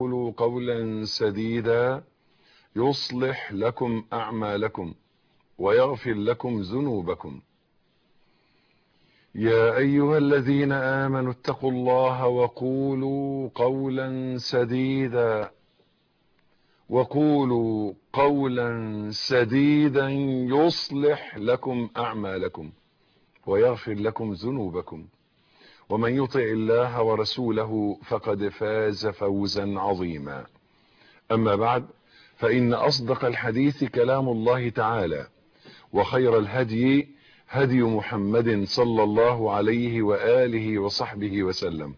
قولوا قولا سديدا يصلح لكم أعمالكم ويغفر لكم ذنوبكم يا أيها الذين آمنوا اتقوا الله وقولوا قولا سديدا وقولوا قولا سديدا يصلح لكم أعمالكم ويغفر لكم ذنوبكم ومن يطع الله ورسوله فقد فاز فوزا عظيما أما بعد فإن أصدق الحديث كلام الله تعالى وخير الهدي هدي محمد صلى الله عليه وآله وصحبه وسلم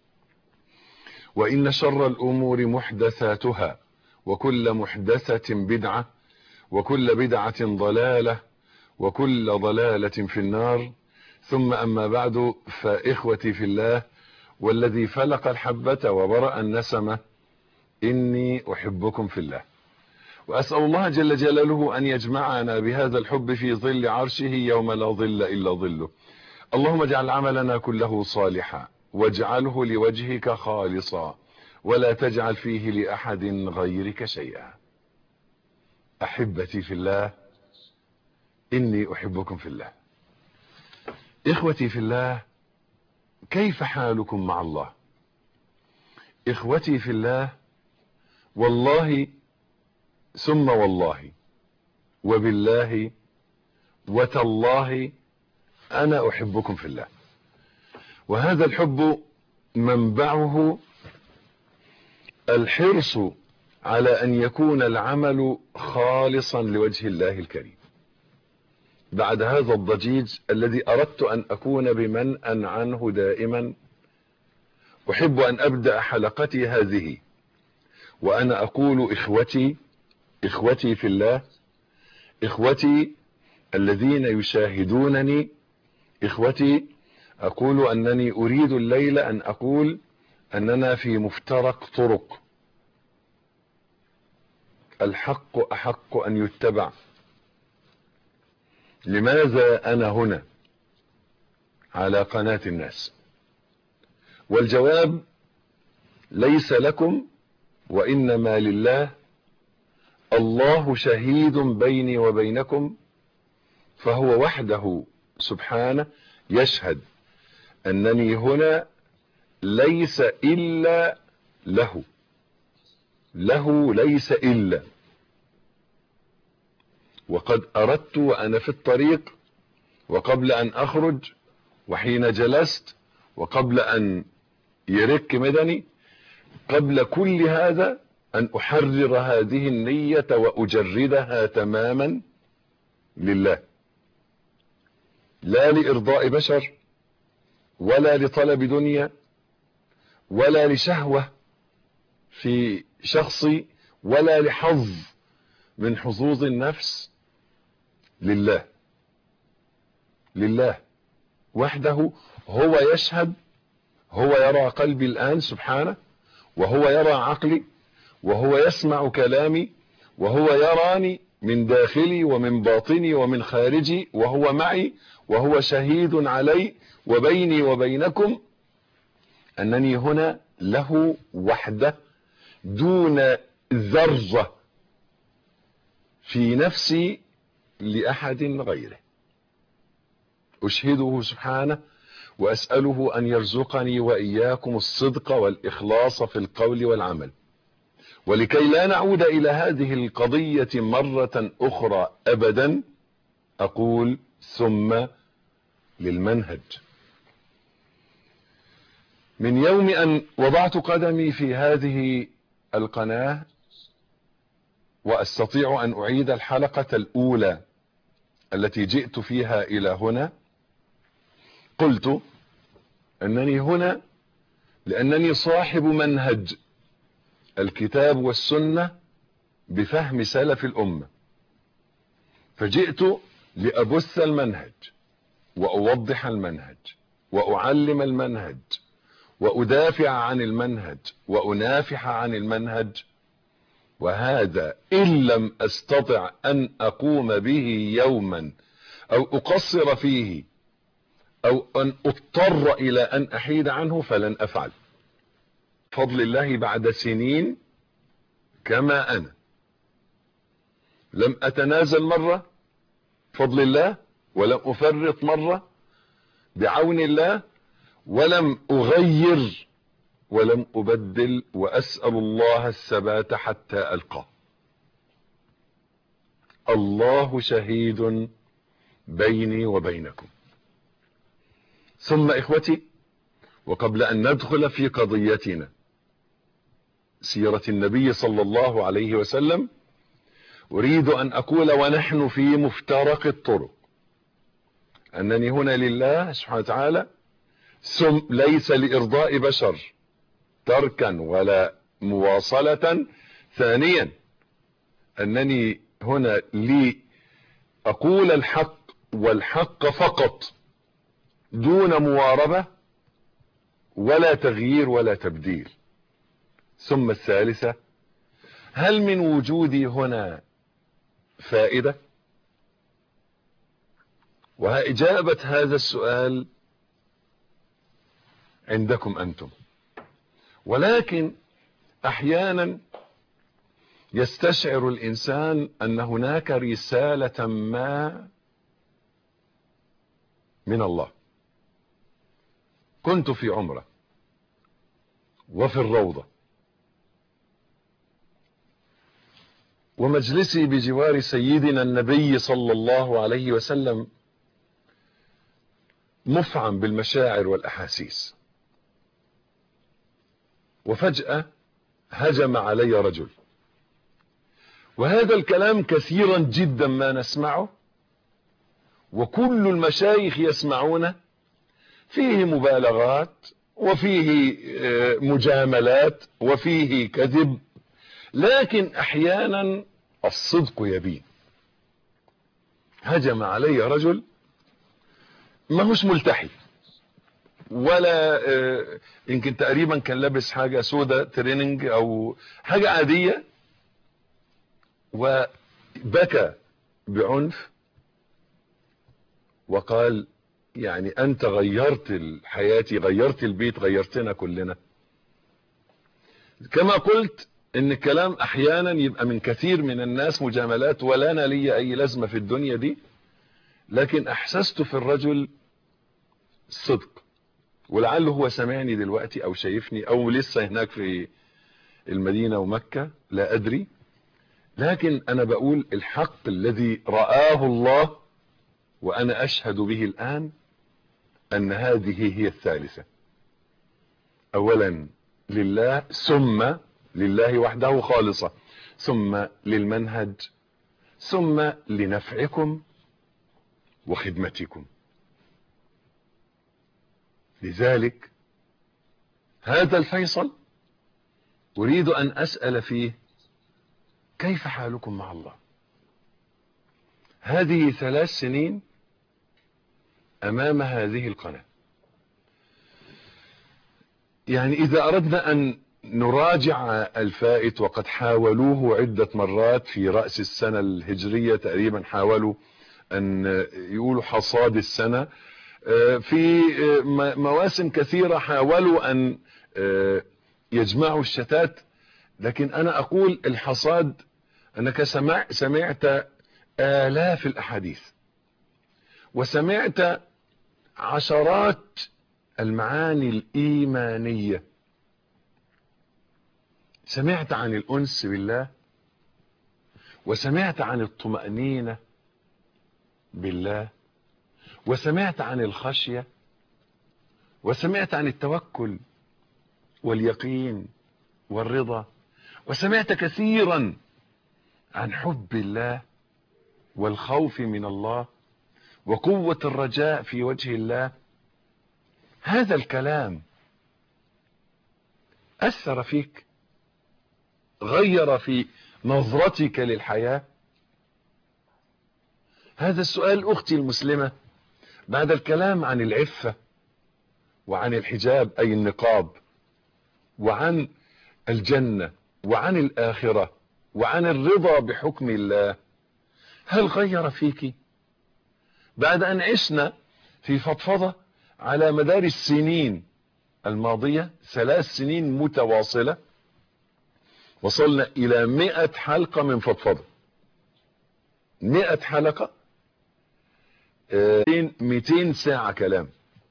وإن شر الأمور محدثاتها وكل محدثة بدعة وكل بدعة ضلالة وكل ضلالة في النار ثم أما بعد فإخوتي في الله والذي فلق الحبة وبرأ النسمة إني أحبكم في الله وأسأل الله جل جلاله أن يجمعنا بهذا الحب في ظل عرشه يوم لا ظل إلا ظله اللهم اجعل عملنا كله صالحا واجعله لوجهك خالصا ولا تجعل فيه لأحد غيرك شيئا أحبتي في الله إني أحبكم في الله إخوتي في الله كيف حالكم مع الله إخوتي في الله والله ثم والله وبالله وتالله أنا أحبكم في الله وهذا الحب منبعه الحرص على أن يكون العمل خالصا لوجه الله الكريم بعد هذا الضجيج الذي أردت أن أكون بمنأ عنه دائما أحب أن أبدأ حلقتي هذه وأنا أقول إخوتي إخوتي في الله إخوتي الذين يشاهدونني إخوتي أقول أنني أريد الليلة أن أقول أننا في مفترق طرق الحق أحق أن يتبع لماذا أنا هنا على قناة الناس والجواب ليس لكم وإنما لله الله شهيد بيني وبينكم فهو وحده سبحانه يشهد أنني هنا ليس إلا له له ليس إلا وقد أردت وأنا في الطريق وقبل أن أخرج وحين جلست وقبل أن يرك مدني قبل كل هذا أن أحرر هذه النية وأجردها تماما لله لا لإرضاء بشر ولا لطلب دنيا ولا لشهوة في شخصي ولا لحظ من حظوظ النفس لله لله وحده هو يشهد هو يرى قلبي الآن سبحانه وهو يرى عقلي وهو يسمع كلامي وهو يراني من داخلي ومن باطني ومن خارجي وهو معي وهو شهيد علي وبيني وبينكم أنني هنا له وحده دون ذرة في نفسي لأحد غيره أشهده سبحانه وأسأله أن يرزقني وإياكم الصدق والإخلاص في القول والعمل ولكي لا نعود إلى هذه القضية مرة أخرى أبدا أقول ثم للمنهج من يوم أن وضعت قدمي في هذه القناة وأستطيع أن أعيد الحلقة الأولى التي جئت فيها إلى هنا قلت أنني هنا لأنني صاحب منهج الكتاب والسنة بفهم سلف الأمة فجئت لأبث المنهج وأوضح المنهج وأعلم المنهج وأدافع عن المنهج وأنافح عن المنهج وهذا إن لم أستطع أن أقوم به يوما أو أقصر فيه أو أن أضطر إلى أن أحيد عنه فلن أفعل فضل الله بعد سنين كما أنا لم أتنازل مرة فضل الله ولم أفرط مرة بعون الله ولم أغير ولم أبدل وأسأل الله الثبات حتى ألقاه الله شهيد بيني وبينكم ثم إخوتي وقبل أن ندخل في قضيتنا سيرة النبي صلى الله عليه وسلم أريد أن أقول ونحن في مفترق الطرق أنني هنا لله سبحانه وتعالى ثم ليس لإرضاء بشر تركا ولا مواصلة ثانيا أنني هنا لي أقول الحق والحق فقط دون مواربة ولا تغيير ولا تبديل ثم الثالثة هل من وجودي هنا فائدة وإجابة هذا السؤال عندكم أنتم ولكن أحيانا يستشعر الإنسان أن هناك رسالة ما من الله كنت في عمرة وفي الروضة ومجلسي بجوار سيدنا النبي صلى الله عليه وسلم مفعم بالمشاعر والأحاسيس وفجأة هجم علي رجل وهذا الكلام كثيرا جدا ما نسمعه وكل المشايخ يسمعونه فيه مبالغات وفيه مجاملات وفيه كذب لكن احيانا الصدق يبين هجم علي رجل ما هوش ملتحي ولا يمكن تقريبا كان لابس حاجة سودة تريننج او حاجة عادية وبكى بعنف وقال يعني انت غيرت حياتي غيرت البيت غيرتنا كلنا كما قلت ان الكلام احيانا يبقى من كثير من الناس مجاملات ولا انا لي اي لازمة في الدنيا دي لكن احسست في الرجل صدق ولعله هو سمعني دلوقتي او شايفني او لسه هناك في المدينة ومكة لا ادري لكن انا بقول الحق الذي رآه الله وانا اشهد به الان ان هذه هي الثالثة اولا لله ثم لله وحده خالصة ثم للمنهج ثم لنفعكم وخدمتكم لذلك هذا الفيصل اريد ان اسأل فيه كيف حالكم مع الله هذه ثلاث سنين امام هذه القناة يعني اذا اردنا ان نراجع الفائت وقد حاولوه عدة مرات في رأس السنة الهجرية تقريبا حاولوا ان يقولوا حصاد السنة في مواسم كثيرة حاولوا ان يجمعوا الشتات لكن انا اقول الحصاد انك سمع سمعت الاف الاحاديث وسمعت عشرات المعاني الايمانية سمعت عن الانس بالله وسمعت عن الطمأنينة بالله وسمعت عن الخشية وسمعت عن التوكل واليقين والرضا وسمعت كثيرا عن حب الله والخوف من الله وقوة الرجاء في وجه الله هذا الكلام أثر فيك غير في نظرتك للحياة هذا السؤال أختي المسلمة بعد الكلام عن العفة وعن الحجاب أي النقاب وعن الجنة وعن الآخرة وعن الرضا بحكم الله هل غير فيك بعد أن عشنا في فضفضة على مدار السنين الماضية ثلاث سنين متواصلة وصلنا الى مئة حلقة من فضفضة مئة حلقة مئتين ساعة كلام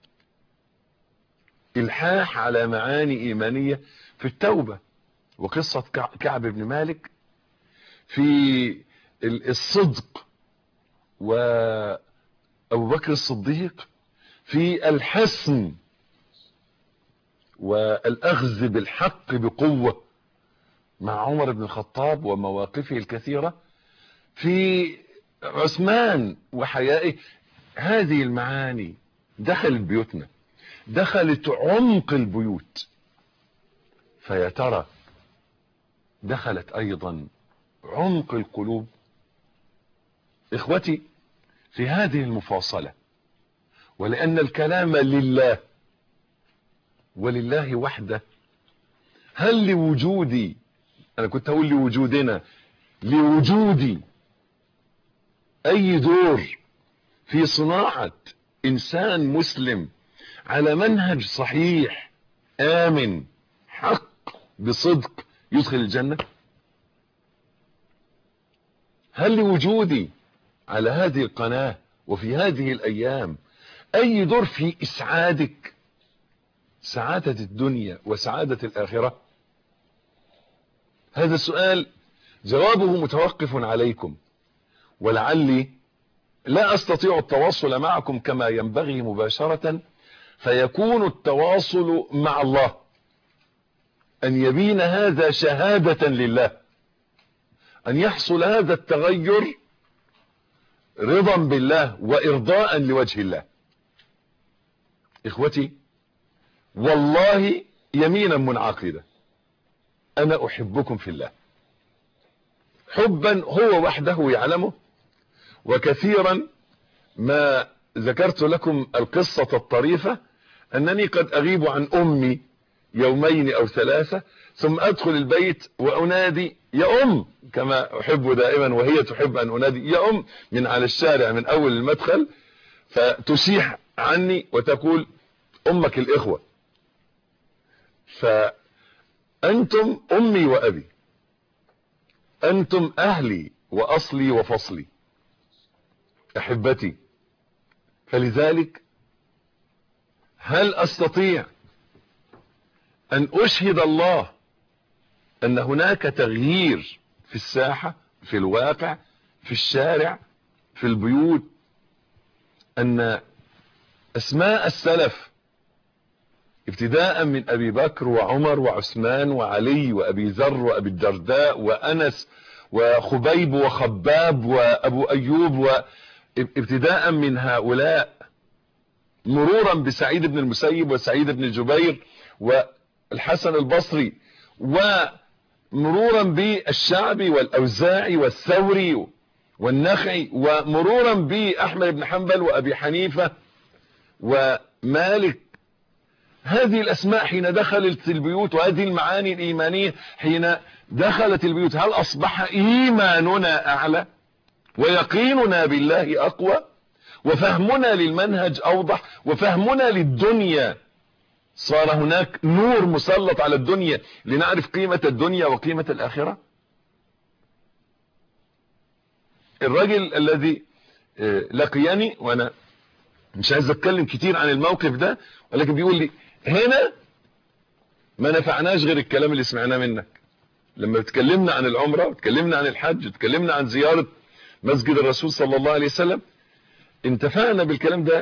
الحاح على معاني ايمانية في التوبة وقصة كعب بن مالك في الصدق وابو بكر الصديق في الحسم والاخذ بالحق بقوة مع عمر بن الخطاب ومواقفه الكثيرة في عثمان وحيائه هذه المعاني دخلت بيوتنا دخلت عمق البيوت فيا ترى دخلت ايضا عمق القلوب اخوتي في هذه المفاصلة ولان الكلام لله ولله وحده هل لوجودي انا كنت اقول لوجودنا لوجودي اي دور في صناعة انسان مسلم على منهج صحيح امن حق بصدق يدخل الجنة هل لوجودي على هذه القناة وفي هذه الايام اي دور في اسعادك سعادة الدنيا وسعادة الاخرة هذا السؤال جوابه متوقف عليكم ولعلي لا استطيع التواصل معكم كما ينبغي مباشرة فيكون التواصل مع الله ان يبين هذا شهادة لله ان يحصل هذا التغير رضا بالله وارضاء لوجه الله اخوتي والله يمينا منعقدة انا احبكم في الله حبا هو وحده يعلمه وكثيرا ما ذكرت لكم القصة الطريفة انني قد اغيب عن امي يومين او ثلاثة ثم ادخل البيت وانادي يا ام كما احب دائما وهي تحب ان انادي يا ام من على الشارع من اول المدخل فتشيح عني وتقول امك الاخوة فانتم امي وابي انتم اهلي واصلي وفصلي احبتي فلذلك هل استطيع ان اشهد الله ان هناك تغيير في الساحة في الواقع في الشارع في البيوت ان اسماء السلف ابتداء من ابي بكر وعمر وعثمان وعلي وابي ذر وابي الدرداء وانس وخبيب وخباب وابو ايوب وابتداء من هؤلاء مرورا بسعيد بن المسيب وسعيد بن الجبير والحسن البصري ومرورا بالشعبي والاوزاعي والثوري والنخعي ومرورا باحمد بن حنبل وابي حنيفة ومالك هذه الاسماء حين دخلت البيوت وهذه المعاني الايمانية حين دخلت البيوت هل اصبح ايماننا اعلى ويقيننا بالله اقوى وفهمنا للمنهج اوضح وفهمنا للدنيا صار هناك نور مسلط على الدنيا لنعرف قيمة الدنيا وقيمة الاخرة الرجل الذي لقيني وانا مش عايز اتكلم كتير عن الموقف ده ولكن بيقول لي هنا ما نفعناش غير الكلام اللي سمعناه منك لما اتكلمنا عن العمرة واتكلمنا عن الحج واتكلمنا عن زيارة مسجد الرسول صلى الله عليه وسلم انتفعنا بالكلام ده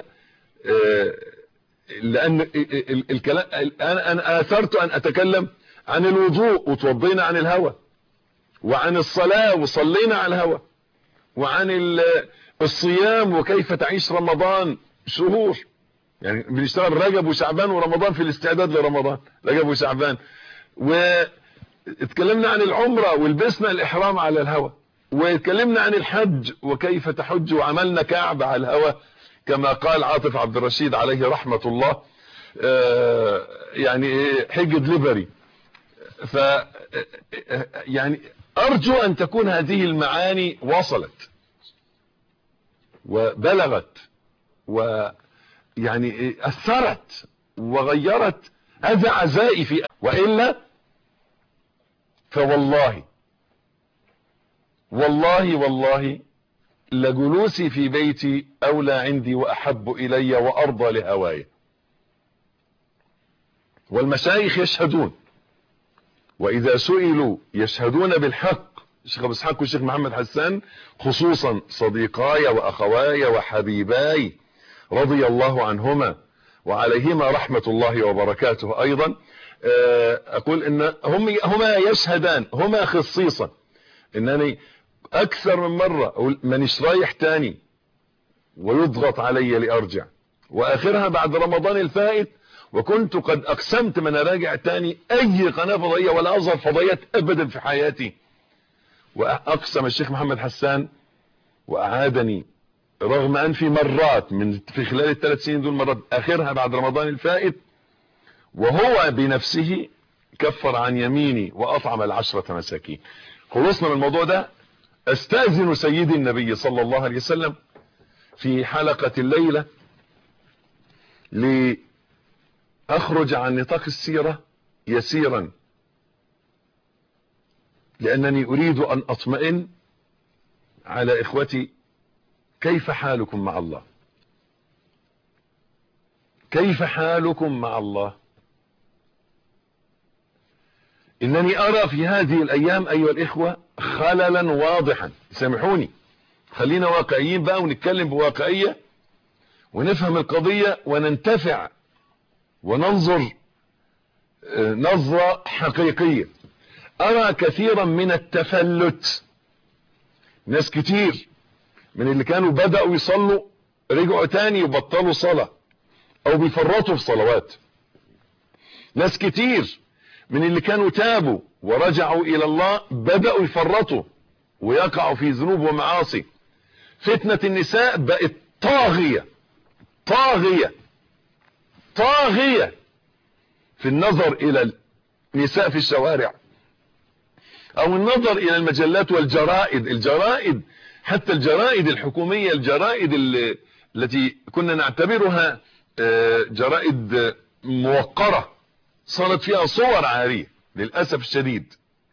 لان الكلام انا انا اثرت ان اتكلم عن الوضوء وتوضينا عن الهوى وعن الصلاة وصلينا على الهوى وعن الصيام وكيف تعيش رمضان شهور يعني بنشتغل رجب وشعبان ورمضان في الاستعداد لرمضان رجب وشعبان واتكلمنا عن العمرة ولبسنا الاحرام على الهوى واتكلمنا عن الحج وكيف تحج وعملنا كعب على الهوى كما قال عاطف عبد الرشيد عليه رحمة الله يعني حج دليفري ف يعني ارجو ان تكون هذه المعاني وصلت وبلغت ويعني اثرت وغيرت هذا عزائي في وإلا فوالله والله والله لجلوسي في بيتي أولى عندي وأحب إلي وأرضى لهواي والمشايخ يشهدون وإذا سئلوا يشهدون بالحق الشيخ أبو إسحاق والشيخ محمد حسان خصوصا صديقاي وأخواي وحبيباي رضي الله عنهما وعليهما رحمة الله وبركاته أيضا أقول إن هم هما يشهدان هما خصيصا إنني أكثر من مرة أقول مانيش رايح تاني ويضغط علي لأرجع وآخرها بعد رمضان الفائت وكنت قد أقسمت من أراجع تاني أي قناة فضائية ولا أظهر فضائيات أبدا في حياتي وأقسم الشيخ محمد حسان وأعادني رغم أن في مرات من في خلال الثلاث سنين دول مرات آخرها بعد رمضان الفائت وهو بنفسه كفر عن يميني وأطعم العشرة مساكين خلصنا من الموضوع ده استاذن سيدي النبي صلى الله عليه وسلم في حلقة الليلة لأخرج عن نطاق السيرة يسيرا لأنني أريد أن أطمئن على إخوتي كيف حالكم مع الله كيف حالكم مع الله إنني أرى في هذه الأيام أيها الإخوة خللا واضحا سامحوني خلينا واقعيين بقى ونتكلم بواقعية ونفهم القضية وننتفع وننظر نظرة حقيقية أرى كثيرا من التفلت ناس كتير من اللي كانوا بدأوا يصلوا رجعوا تاني يبطلوا صلاة أو بيفرطوا في صلوات ناس كتير من اللي كانوا تابوا ورجعوا الى الله بدأوا يفرطوا ويقعوا في ذنوب ومعاصي فتنة النساء بقت طاغية طاغية طاغية في النظر الى النساء في الشوارع او النظر الى المجلات والجرائد الجرائد حتى الجرائد الحكومية الجرائد التي كنا نعتبرها جرائد موقرة صارت فيها صور عارية للأسف الشديد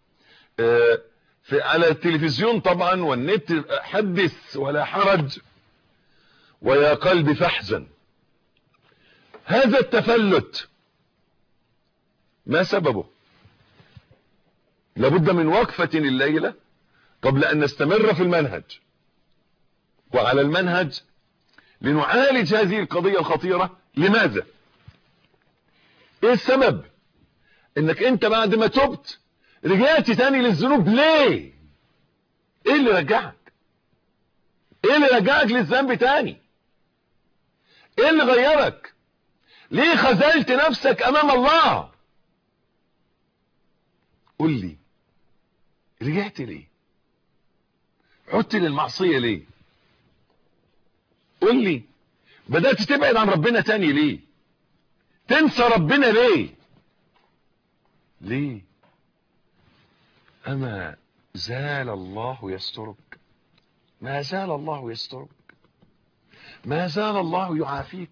في على التلفزيون طبعا والنت حدث ولا حرج ويا قلب فاحزن هذا التفلت ما سببه لابد من وقفة الليلة قبل أن نستمر في المنهج وعلى المنهج لنعالج هذه القضية الخطيرة لماذا ايه السبب انك انت بعد ما تبت رجعت تاني للذنوب ليه ايه اللي رجعك ايه اللي رجعك للذنب تاني ايه اللي غيرك ليه خذلت نفسك امام الله قل لي رجعت ليه عدت للمعصية ليه قل لي بدأت تبعد عن ربنا تاني ليه تنسى ربنا ليه ليه اما زال الله يسترك ما زال الله يسترك ما زال الله يعافيك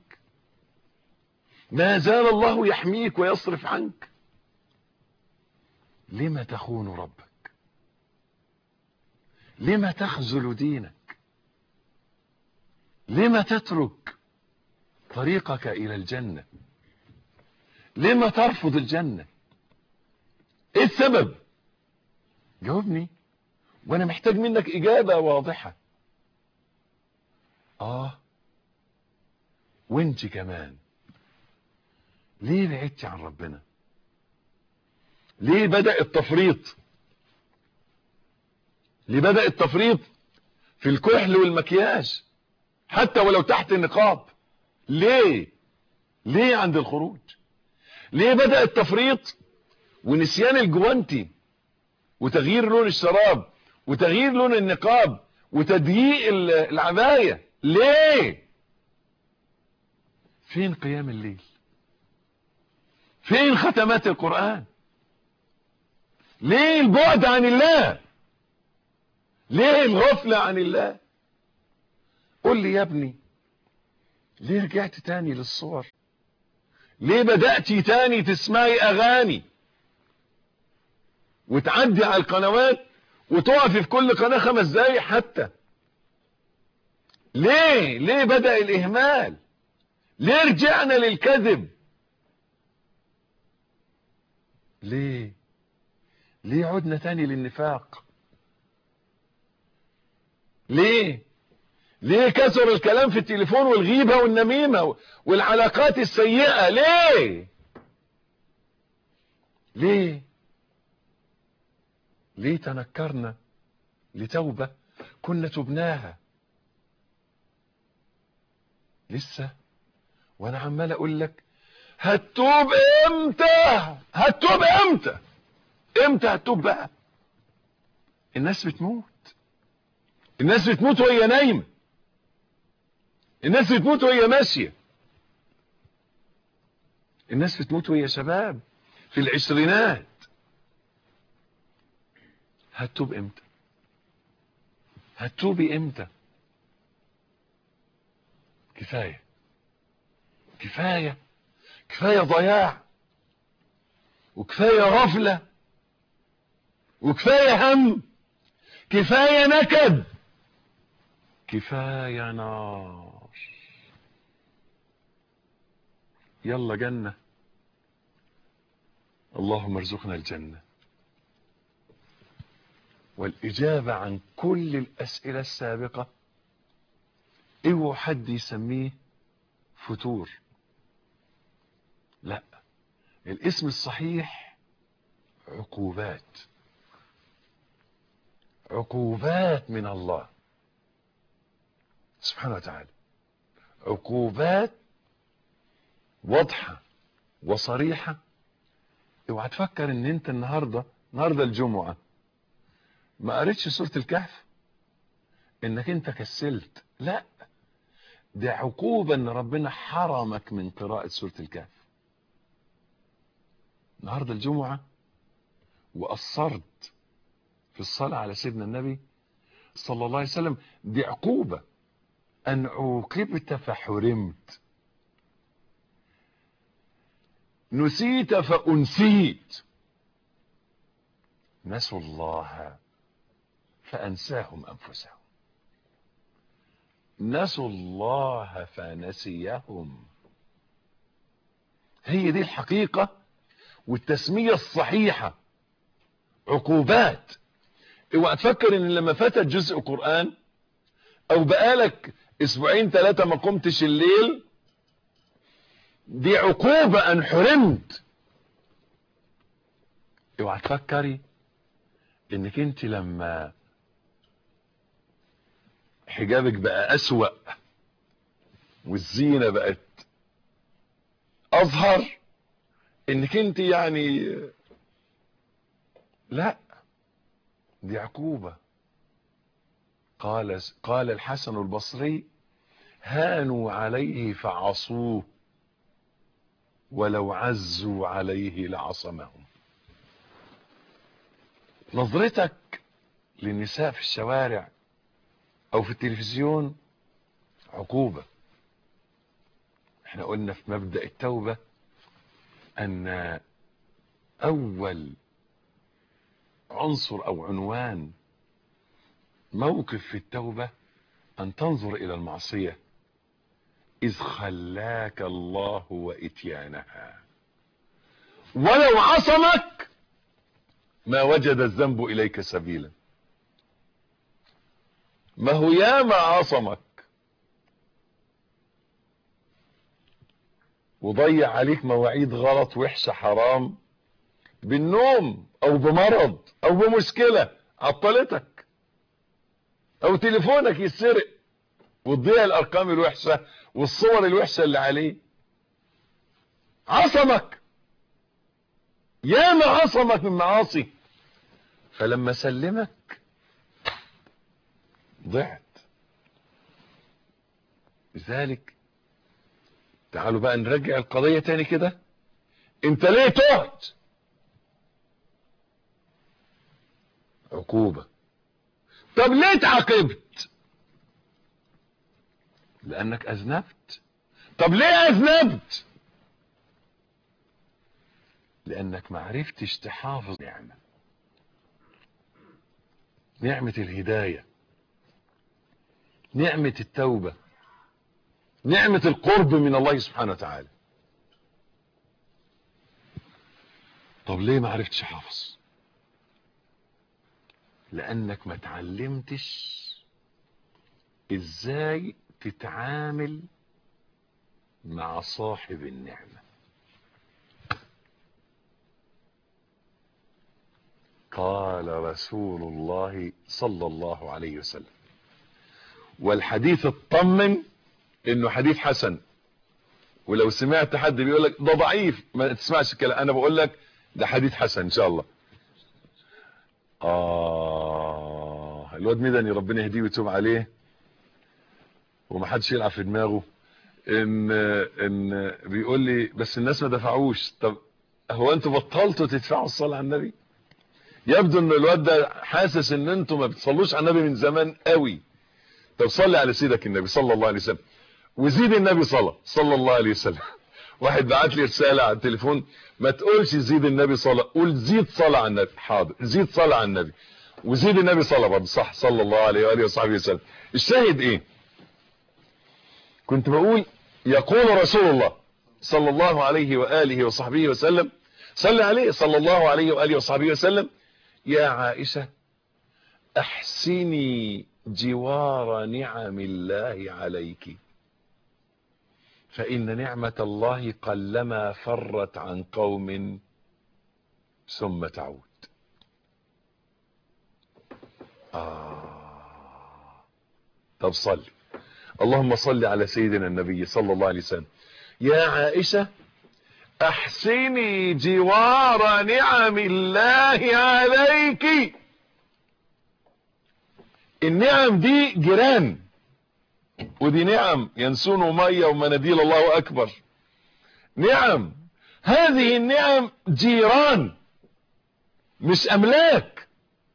ما زال الله يحميك ويصرف عنك لما تخون ربك لما تخذل دينك لما تترك طريقك الى الجنه لما ترفض الجنة ايه السبب جاوبني وانا محتاج منك اجابة واضحة اه وانت كمان ليه بعدت عن ربنا ليه بدأ التفريط ليه بدأ التفريط في الكحل والمكياج حتى ولو تحت النقاب ليه ليه عند الخروج ليه بدأ التفريط ونسيان الجوانتي وتغيير لون الشراب وتغيير لون النقاب وتضييق العباية ليه فين قيام الليل فين ختمات القرآن ليه البعد عن الله ليه الغفلة عن الله قل لي يا ابني ليه رجعت تاني للصور ليه بدأتي تاني تسمعي اغاني وتعدي على القنوات وتقفي في كل قناة خمس دقايق حتى ليه ليه بدأ الاهمال ليه رجعنا للكذب ليه ليه عدنا تاني للنفاق ليه ليه كثر الكلام في التليفون والغيبة والنميمة والعلاقات السيئة ليه ليه ليه تنكرنا لتوبة كنا تبناها لسه وانا عمال اقول لك هتوب امتى هتوب امتى امتى هتوب بقى الناس بتموت الناس بتموت وهي نايمه الناس بتموت وهي ماشيه الناس بتموت وهي شباب في العشرينات هتوب امتى هتوبي امتى كفايه كفايه كفايه ضياع وكفايه غفله وكفايه هم كفايه نكد كفايه نار يلا جنه اللهم ارزقنا الجنه والاجابه عن كل الاسئله السابقه اوعوا حد يسميه فتور لا الاسم الصحيح عقوبات عقوبات من الله سبحانه وتعالى عقوبات واضحة وصريحة اوعى تفكر ان انت النهاردة النهاردة الجمعة ما قريتش سورة الكهف انك انت كسلت لا دي عقوبة ان ربنا حرمك من قراءة سورة الكهف النهاردة الجمعة وقصرت في الصلاة على سيدنا النبي صلى الله عليه وسلم دي عقوبة ان عوقبت فحرمت نسيت فأنسيت نسوا الله فأنساهم أنفسهم نسوا الله فنسيهم هي دي الحقيقة والتسمية الصحيحة عقوبات اوعى تفكر ان لما فاتت جزء قرآن او بقالك اسبوعين ثلاثة ما قمتش الليل دي عقوبة ان حرمت اوعى تفكري انك انت لما حجابك بقى اسوأ والزينة بقت اظهر انك انت يعني لا دي عقوبة قال قال الحسن البصري هانوا عليه فعصوه ولو عزوا عليه لعصمهم نظرتك للنساء في الشوارع او في التلفزيون عقوبة احنا قلنا في مبدأ التوبة ان اول عنصر او عنوان موقف في التوبة ان تنظر الى المعصية اذ خلاك الله واتيانها ولو عصمك ما وجد الذنب اليك سبيلا ما هو ياما عصمك وضيع عليك مواعيد غلط وحشة حرام بالنوم او بمرض او بمشكلة عطلتك او تليفونك يسرق وتضيع الارقام الوحشة والصور الوحشة اللي عليه عصمك ياما عصمك من معاصي فلما سلمك ضعت لذلك تعالوا بقى نرجع القضية تاني كده انت ليه تهت عقوبة طب ليه اتعاقبت لانك اذنبت طب ليه اذنبت لانك ما عرفتش تحافظ نعمة نعمة الهداية نعمة التوبة نعمة القرب من الله سبحانه وتعالى طب ليه ما عرفتش حافظ لانك ما تعلمتش ازاي تتعامل مع صاحب النعمة قال رسول الله صلى الله عليه وسلم والحديث اطمن انه حديث حسن ولو سمعت حد بيقول لك ده ضعيف ما تسمعش الكلام انا بقول لك ده حديث حسن ان شاء الله اه الواد مدني ربنا يهديه ويتوب عليه ومحدش يلعب في دماغه ان ان بيقول لي بس الناس ما دفعوش طب هو انتوا بطلتوا تدفعوا الصلاه على النبي يبدو ان الواد ده حاسس ان انتوا ما بتصلوش على النبي من زمان قوي طب صلي على سيدك النبي صلى الله عليه وسلم وزيد النبي صلاه صلى الله عليه وسلم واحد بعت لي رساله على التليفون ما تقولش زيد النبي صلاه قول زيد صلاه على النبي حاضر زيد صلاه على النبي وزيد النبي صلاه برضه صح صلى الله عليه واله وصحبه وسلم الشاهد ايه كنت بقول يقول رسول الله صلى الله عليه وآله وصحبه وسلم صلى عليه صلى الله عليه وآله وصحبه وسلم يا عائشة احسني جوار نعم الله عليك فإن نعمة الله قلما فرت عن قوم ثم تعود آه طب صلي اللهم صل على سيدنا النبي صلى الله عليه وسلم يا عائشة احسني جوار نعم الله عليك النعم دي جيران ودي نعم ينسون مية ومناديل الله اكبر نعم هذه النعم جيران مش املاك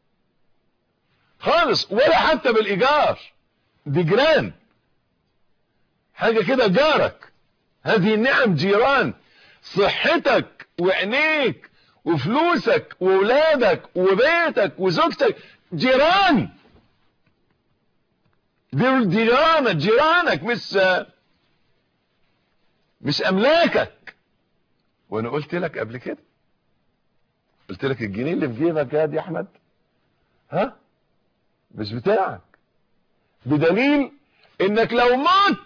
خالص ولا حتى بالايجار دي جيران حاجة كده جارك هذه النعم جيران صحتك وعينيك وفلوسك وولادك وبيتك وزوجتك جيران دول جيرانك جيرانك مش مش املاكك وانا قلت لك قبل كده قلت لك الجنيه اللي في جيبك يا دي احمد ها مش بتاعك بدليل انك لو مت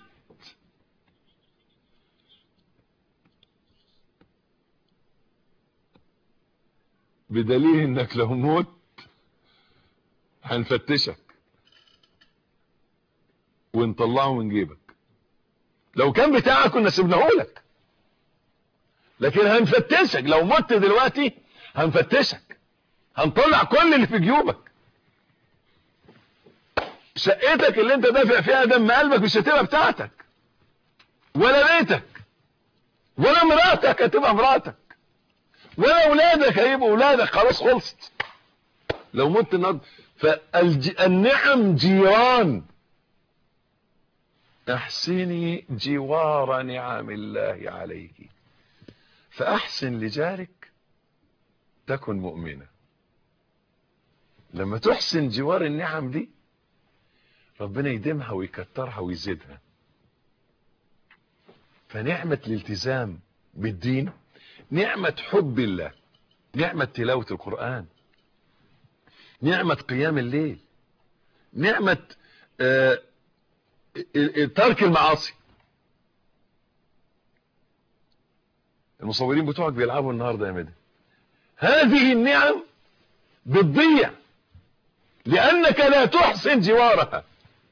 بدليل انك لو مت هنفتشك ونطلعه من جيبك لو كان بتاعك كنا سيبناه لك لكن هنفتشك لو مت دلوقتي هنفتشك هنطلع كل اللي في جيوبك شقتك اللي انت دافع فيها دم قلبك مش هتبقى بتاعتك ولا بيتك ولا مراتك هتبقى مراتك ولا اولادك هيبقوا اولادك خلاص خلصت لو مت النهارده فالنعم جيران احسني جوار نعم الله عليك فاحسن لجارك تكن مؤمنة لما تحسن جوار النعم دي ربنا يديمها ويكترها ويزيدها فنعمة الالتزام بالدين نعمة حب الله نعمة تلاوة القرآن نعمة قيام الليل نعمة آه ترك المعاصي المصورين بتوعك بيلعبوا النهارده يا مدى هذه النعم بتضيع لانك لا تحسن جوارها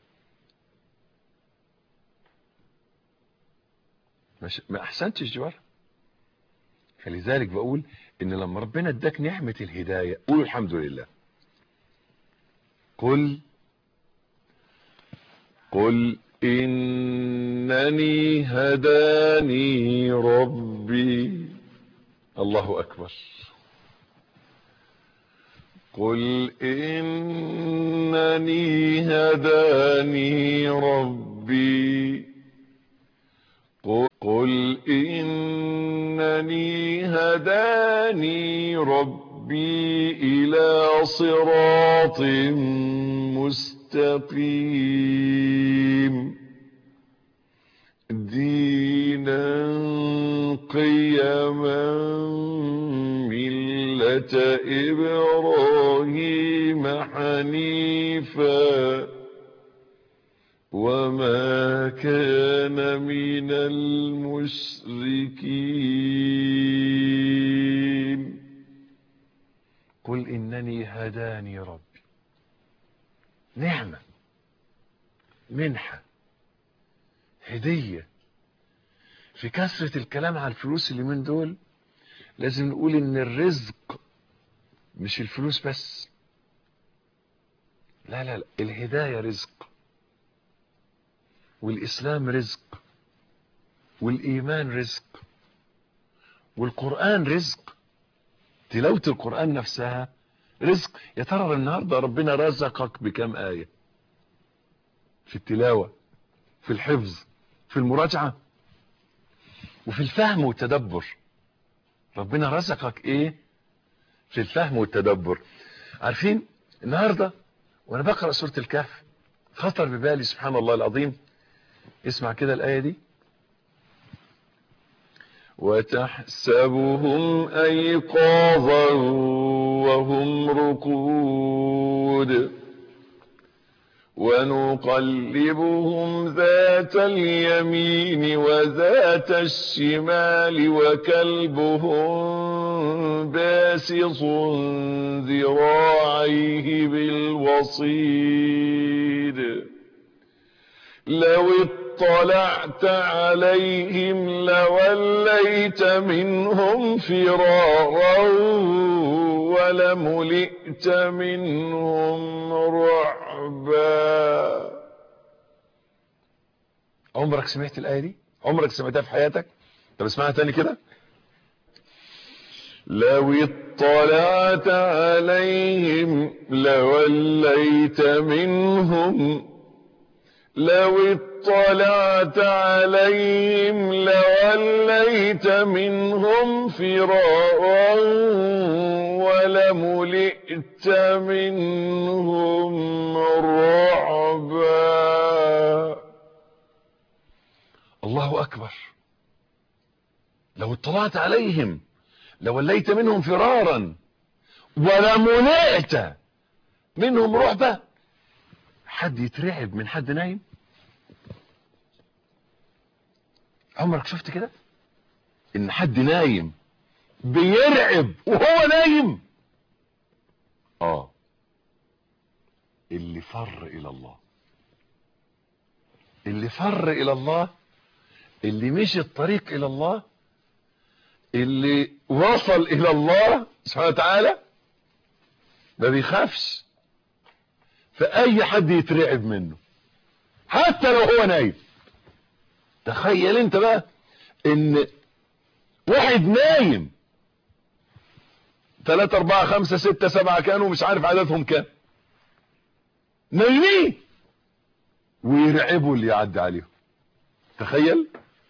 مش ما احسنتش جوارها فلذلك بقول ان لما ربنا اداك نعمة الهداية قولوا الحمد لله قل قل إنني هداني ربي الله أكبر قل إنني هداني ربي قل إنني هداني هداني ربي إلى صراط مستقيم دينا قيما ملة إبراهيم حنيفا وما كان من المشركين قل إنني هداني ربي نعمة منحة هدية في كثرة الكلام على الفلوس اللي من دول لازم نقول ان الرزق مش الفلوس بس لا لا لا الهداية رزق والإسلام رزق والإيمان رزق والقرآن رزق تلاوة القرآن نفسها رزق يا ترى النهاردة ربنا رزقك بكم آية في التلاوة في الحفظ في المراجعة وفي الفهم والتدبر ربنا رزقك ايه في الفهم والتدبر عارفين النهاردة وانا بقرأ سورة الكهف خطر ببالي سبحان الله العظيم اسمع كده الآية دي وتحسبهم أيقاظا وهم ركود ونقلبهم ذات اليمين وذات الشمال وكلبهم باسط ذراعيه بالوصيد لو اطلعت عليهم لوليت منهم فرارا ولملئت منهم رعبا عمرك سمعت الآية دي عمرك سمعتها في حياتك طب اسمعها تاني كده لو اطلعت عليهم لوليت منهم لو اطلعت عليهم لوليت منهم فرارا ولملئت منهم رعبا الله أكبر لو اطلعت عليهم لوليت منهم فرارا ولملئت منهم رعبا حد يترعب من حد نايم عمرك شفت كده ان حد نايم بيرعب وهو نايم اه اللي فر الى الله اللي فر الى الله اللي مشي الطريق الى الله اللي وصل الى الله سبحانه وتعالى ما بيخافش فاي حد يترعب منه حتى لو هو نايم تخيل انت بقى ان واحد نايم ثلاثة اربعة خمسة ستة سبعة كانوا مش عارف عددهم كام نايمين ويرعبوا اللي يعدي عليهم تخيل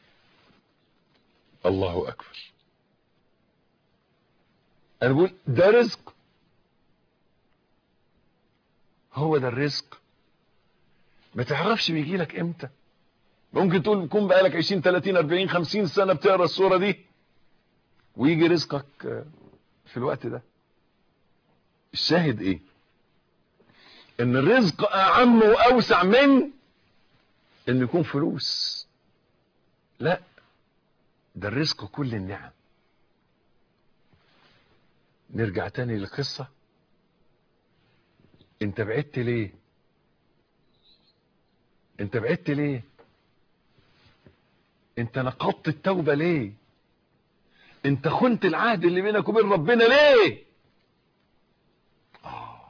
الله اكبر انا بقول ده رزق هو ده الرزق ما تعرفش بيجي لك امتى ممكن تقول تكون بقالك 20 30 40 50 سنه بتقرا الصوره دي ويجي رزقك في الوقت ده الشاهد ايه ان الرزق اعم واوسع من ان يكون فلوس لا ده الرزق كل النعم نرجع تاني للقصة انت بعدت ليه انت بعدت ليه انت نقضت التوبة ليه انت خنت العهد اللي بينك وبين ربنا ليه آه.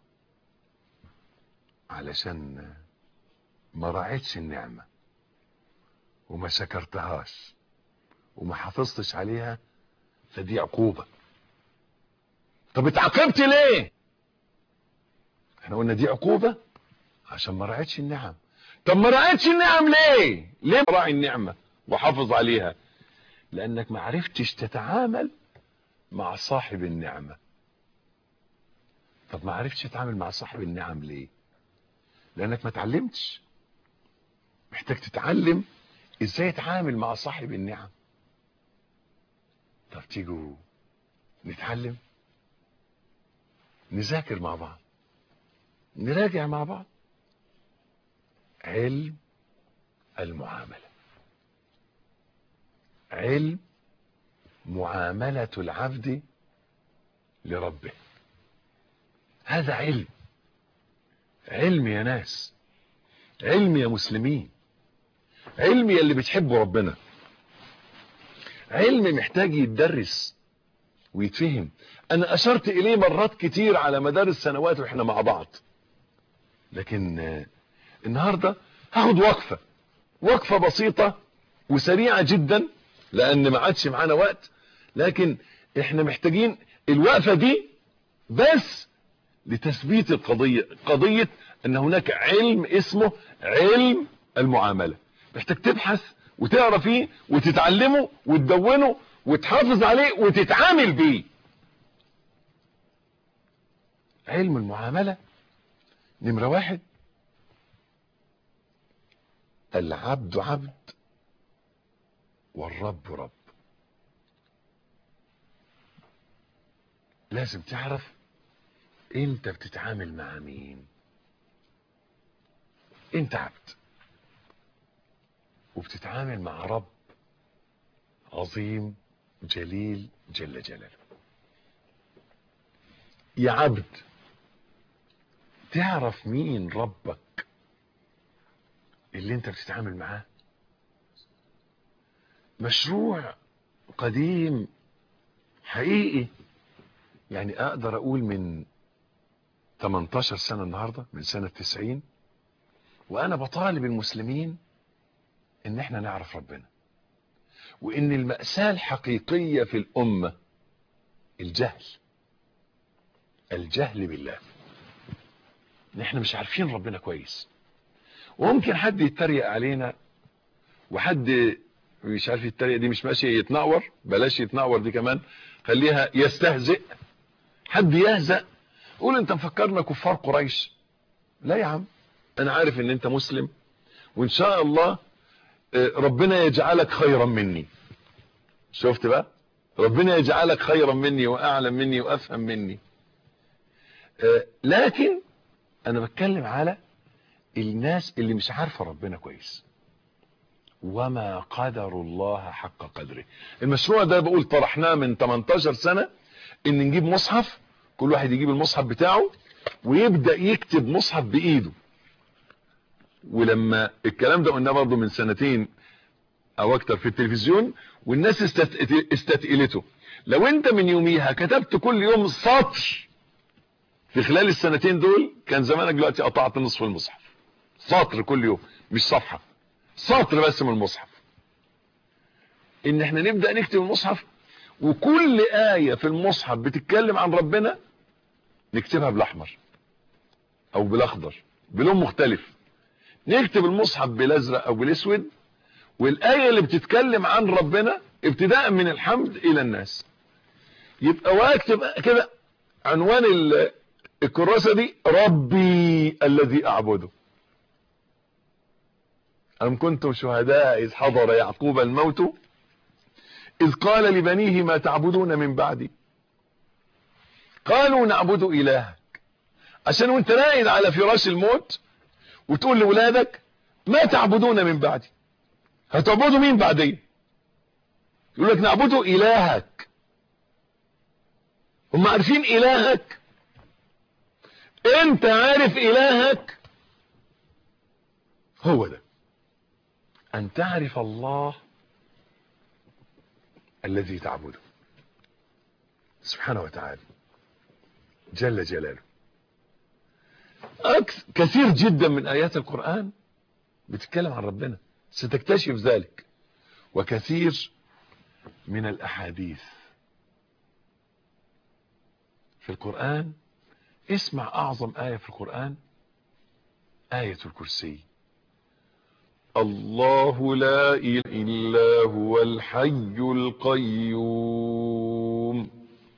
علشان ما راعيتش النعمة وما شكرتهاش وما حافظتش عليها فدي عقوبة طب اتعاقبت ليه احنا قلنا دي عقوبة عشان ما راعيتش النعم طب ما راعيتش النعم ليه ليه راعي النعمة وحافظ عليها لانك ما عرفتش تتعامل مع صاحب النعمة طب ما عرفتش تتعامل مع صاحب النعم ليه لانك ما اتعلمتش محتاج تتعلم ازاي تتعامل مع صاحب النعم طب تيجوا نتعلم نذاكر مع بعض نراجع مع بعض علم المعاملة علم معاملة العبد لربه هذا علم علم يا ناس علم يا مسلمين علم يا اللي بتحبوا ربنا علم محتاج يتدرس ويتفهم انا اشرت اليه مرات كتير على مدار السنوات واحنا مع بعض لكن آه، النهاردة هاخد وقفة وقفة بسيطة وسريعة جدا لان ما عادش معانا وقت لكن احنا محتاجين الوقفة دي بس لتثبيت القضية قضية ان هناك علم اسمه علم المعاملة محتاج تبحث وتقرا فيه وتتعلمه وتدونه وتحافظ عليه وتتعامل بيه علم المعاملة نمرة واحد العبد عبد والرب رب لازم تعرف انت بتتعامل مع مين انت عبد وبتتعامل مع رب عظيم جليل جل جلاله يا عبد تعرف مين ربك اللي انت بتتعامل معاه مشروع قديم حقيقي يعني اقدر اقول من 18 سنة النهاردة من سنة 90 وانا بطالب المسلمين ان احنا نعرف ربنا وان المأساة الحقيقية في الامة الجهل الجهل بالله ان احنا مش عارفين ربنا كويس وممكن حد يتريق علينا وحد مش عارف التريقه دي مش ماشي يتنور بلاش يتنور دي كمان خليها يستهزئ حد يهزأ قول انت مفكرنا كفار قريش لا يا عم انا عارف ان انت مسلم وان شاء الله آه، ربنا يجعلك خيرا مني شفت بقى ربنا يجعلك خيرا مني واعلم مني وافهم مني آه، لكن انا بتكلم على الناس اللي مش عارفه ربنا كويس وما قدر الله حق قدره المشروع ده بقول طرحناه من 18 سنة ان نجيب مصحف كل واحد يجيب المصحف بتاعه ويبدأ يكتب مصحف بايده ولما الكلام ده قلناه برضه من سنتين او اكتر في التلفزيون والناس استت- استتقلته لو انت من يوميها كتبت كل يوم سطر في خلال السنتين دول كان زمانك دلوقتي قطعت نصف المصحف سطر كل يوم مش صفحة سطر بس من المصحف ان احنا نبدأ نكتب المصحف وكل آية في المصحف بتتكلم عن ربنا نكتبها بالاحمر او بالاخضر بلون مختلف نكتب المصحف بالازرق او بالاسود والآية اللي بتتكلم عن ربنا ابتداء من الحمد الى الناس يبقى واكتب كده عنوان ال- الكراسة دي ربي الذي اعبده أم كنتم شهداء إذ حضر يعقوب الموت إذ قال لبنيه ما تعبدون من بعدي قالوا نعبد إلهك عشان وانت راقد على فراش الموت وتقول لولادك ما تعبدون من بعدي هتعبدوا مين بعدي يقول لك نعبد إلهك هم عارفين إلهك انت عارف إلهك هو ده أن تعرف الله الذي تعبده سبحانه وتعالى جل جلاله أكثر كثير جدا من آيات القرآن بتتكلم عن ربنا ستكتشف ذلك وكثير من الأحاديث في القرآن اسمع أعظم آية في القرآن آية الكرسي الله لا إله إلا هو الحي القيوم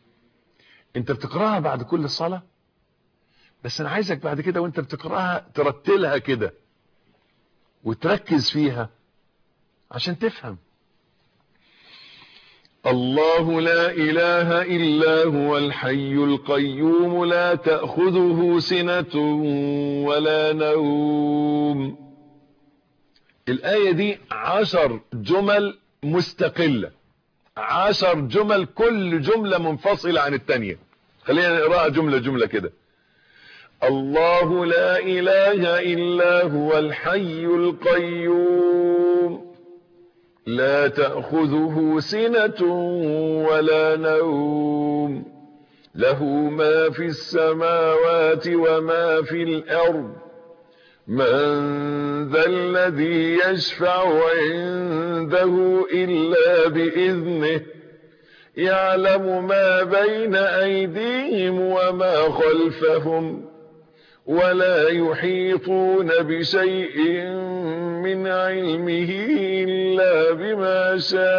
انت بتقراها بعد كل صلاة بس انا عايزك بعد كده وانت بتقراها ترتلها كده وتركز فيها عشان تفهم الله لا اله الا هو الحي القيوم لا تأخذه سنة ولا نوم الآية دي عشر جمل مستقلة عشر جمل كل جملة منفصلة عن التانية خلينا نقراها جملة جملة كده الله لا إله إلا هو الحي القيوم لا تأخذه سنة ولا نوم له ما في السماوات وما في الأرض من ذا الذي يشفع عنده إلا بإذنه يعلم ما بين أيديهم وما خلفهم ولا يحيطون بشيء من علمه إلا بما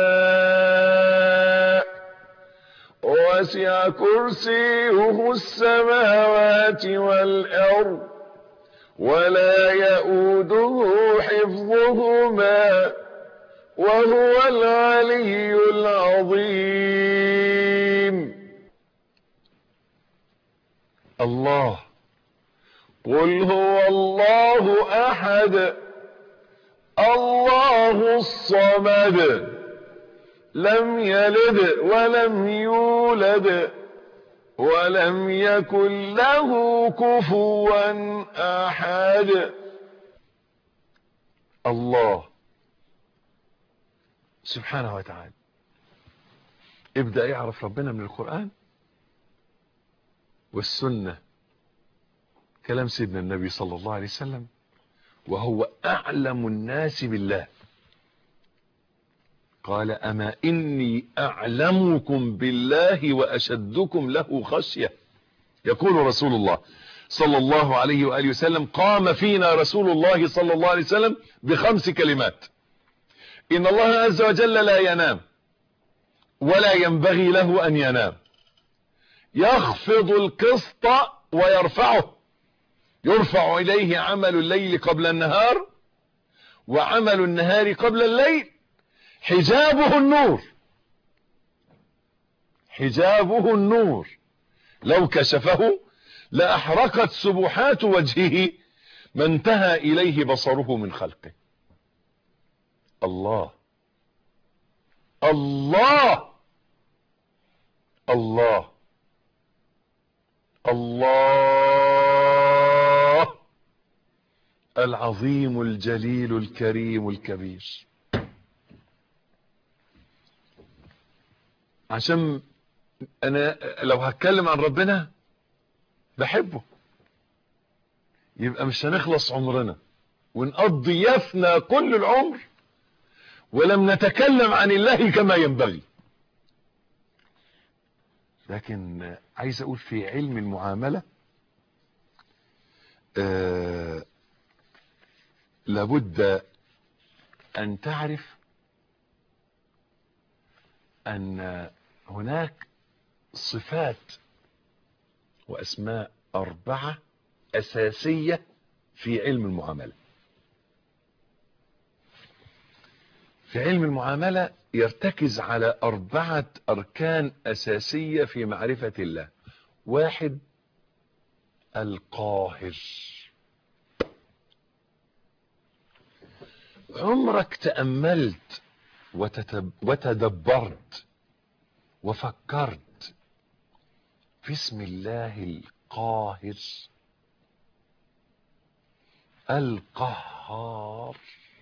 شاء وسع كرسيه السماوات والأرض ولا يؤوده حفظهما وهو العلي العظيم الله قل هو الله احد الله الصمد لم يلد ولم يولد ولم يكن له كفوا احد الله سبحانه وتعالى ابدأ يعرف ربنا من القرآن والسنة كلام سيدنا النبي صلى الله عليه وسلم وهو أعلم الناس بالله قال أما إني أعلمكم بالله وأشدكم له خشية يقول رسول الله صلى الله عليه وآله وسلم قام فينا رسول الله صلى الله عليه وسلم بخمس كلمات إن الله عز وجل لا ينام ولا ينبغي له أن ينام يخفض القسط ويرفعه يرفع إليه عمل الليل قبل النهار وعمل النهار قبل الليل حجابه النور حجابه النور لو كشفه لأحرقت سبحات وجهه ما انتهى إليه بصره من خلقه الله الله الله الله العظيم الجليل الكريم الكبير عشان انا لو هتكلم عن ربنا بحبه يبقى مش هنخلص عمرنا ونقضي يفنى كل العمر ولم نتكلم عن الله كما ينبغي لكن عايز اقول في علم المعاملة آه لابد ان تعرف ان هناك صفات واسماء اربعة اساسية في علم المعاملة في علم المعاملة يرتكز على أربعة أركان أساسية في معرفة الله واحد القاهر عمرك تأملت وتتب وتدبرت وفكرت في اسم الله القاهر القهار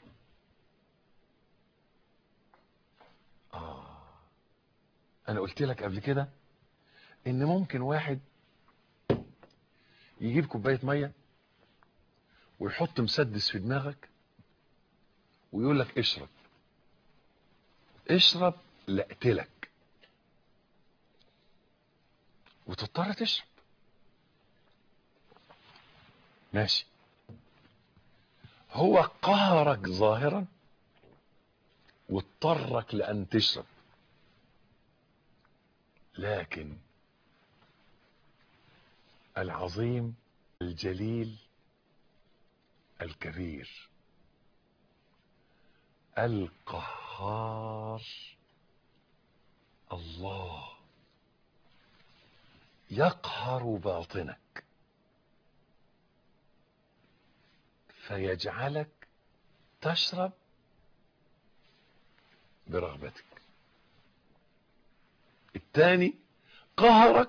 آه. انا قلت لك قبل كده ان ممكن واحد يجيب كوبايه ميه ويحط مسدس في دماغك ويقول لك اشرب اشرب لاقتلك وتضطر تشرب ماشي هو قهرك ظاهرا واضطرك لأن تشرب لكن العظيم الجليل الكبير القهار الله يقهر باطنك فيجعلك تشرب برغبتك الثاني قهرك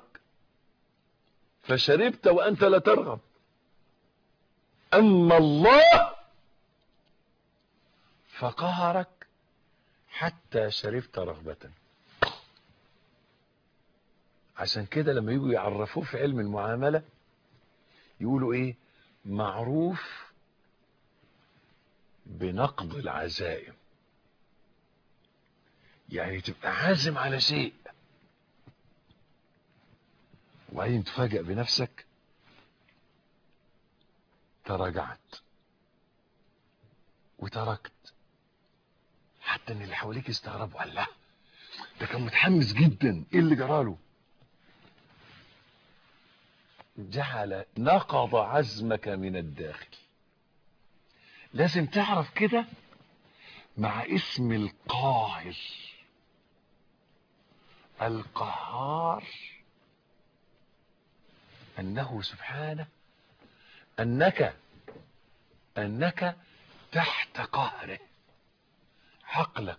فشربت وانت لا ترغب اما الله فقهرك حتى شربت رغبة عشان كده لما يجوا يعرفوه في علم المعاملة يقولوا ايه معروف بنقض العزائم يعني تبقى عازم على شيء وبعدين تفاجأ بنفسك تراجعت وتركت حتى ان اللي حواليك استغربوا الله ده كان متحمس جدا ايه اللي جراله جعل نقض عزمك من الداخل لازم تعرف كده مع اسم القاهر القهار انه سبحانه انك انك تحت قهره عقلك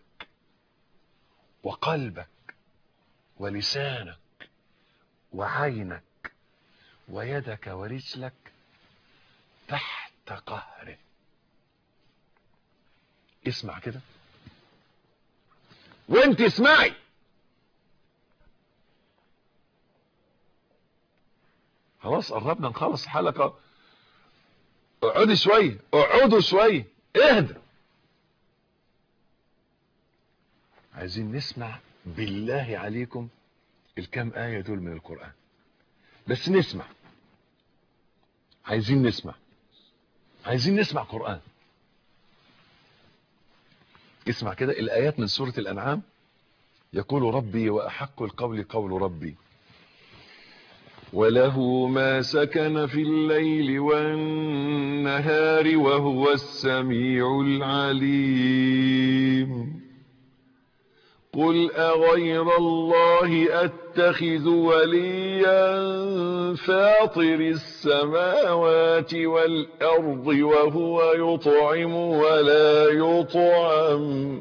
وقلبك ولسانك وعينك ويدك ورجلك تحت قهره اسمع كده وانت اسمعي خلاص قربنا نخلص الحلقه اقعدي شويه اقعدوا شويه اهدى عايزين نسمع بالله عليكم الكام آية دول من القرآن بس نسمع عايزين نسمع عايزين نسمع قرآن اسمع كده الآيات من سورة الأنعام يقول ربي وأحق القول قول ربي وله ما سكن في الليل والنهار وهو السميع العليم قل أغير الله أتخذ وليا فاطر السماوات والأرض وهو يطعم ولا يطعم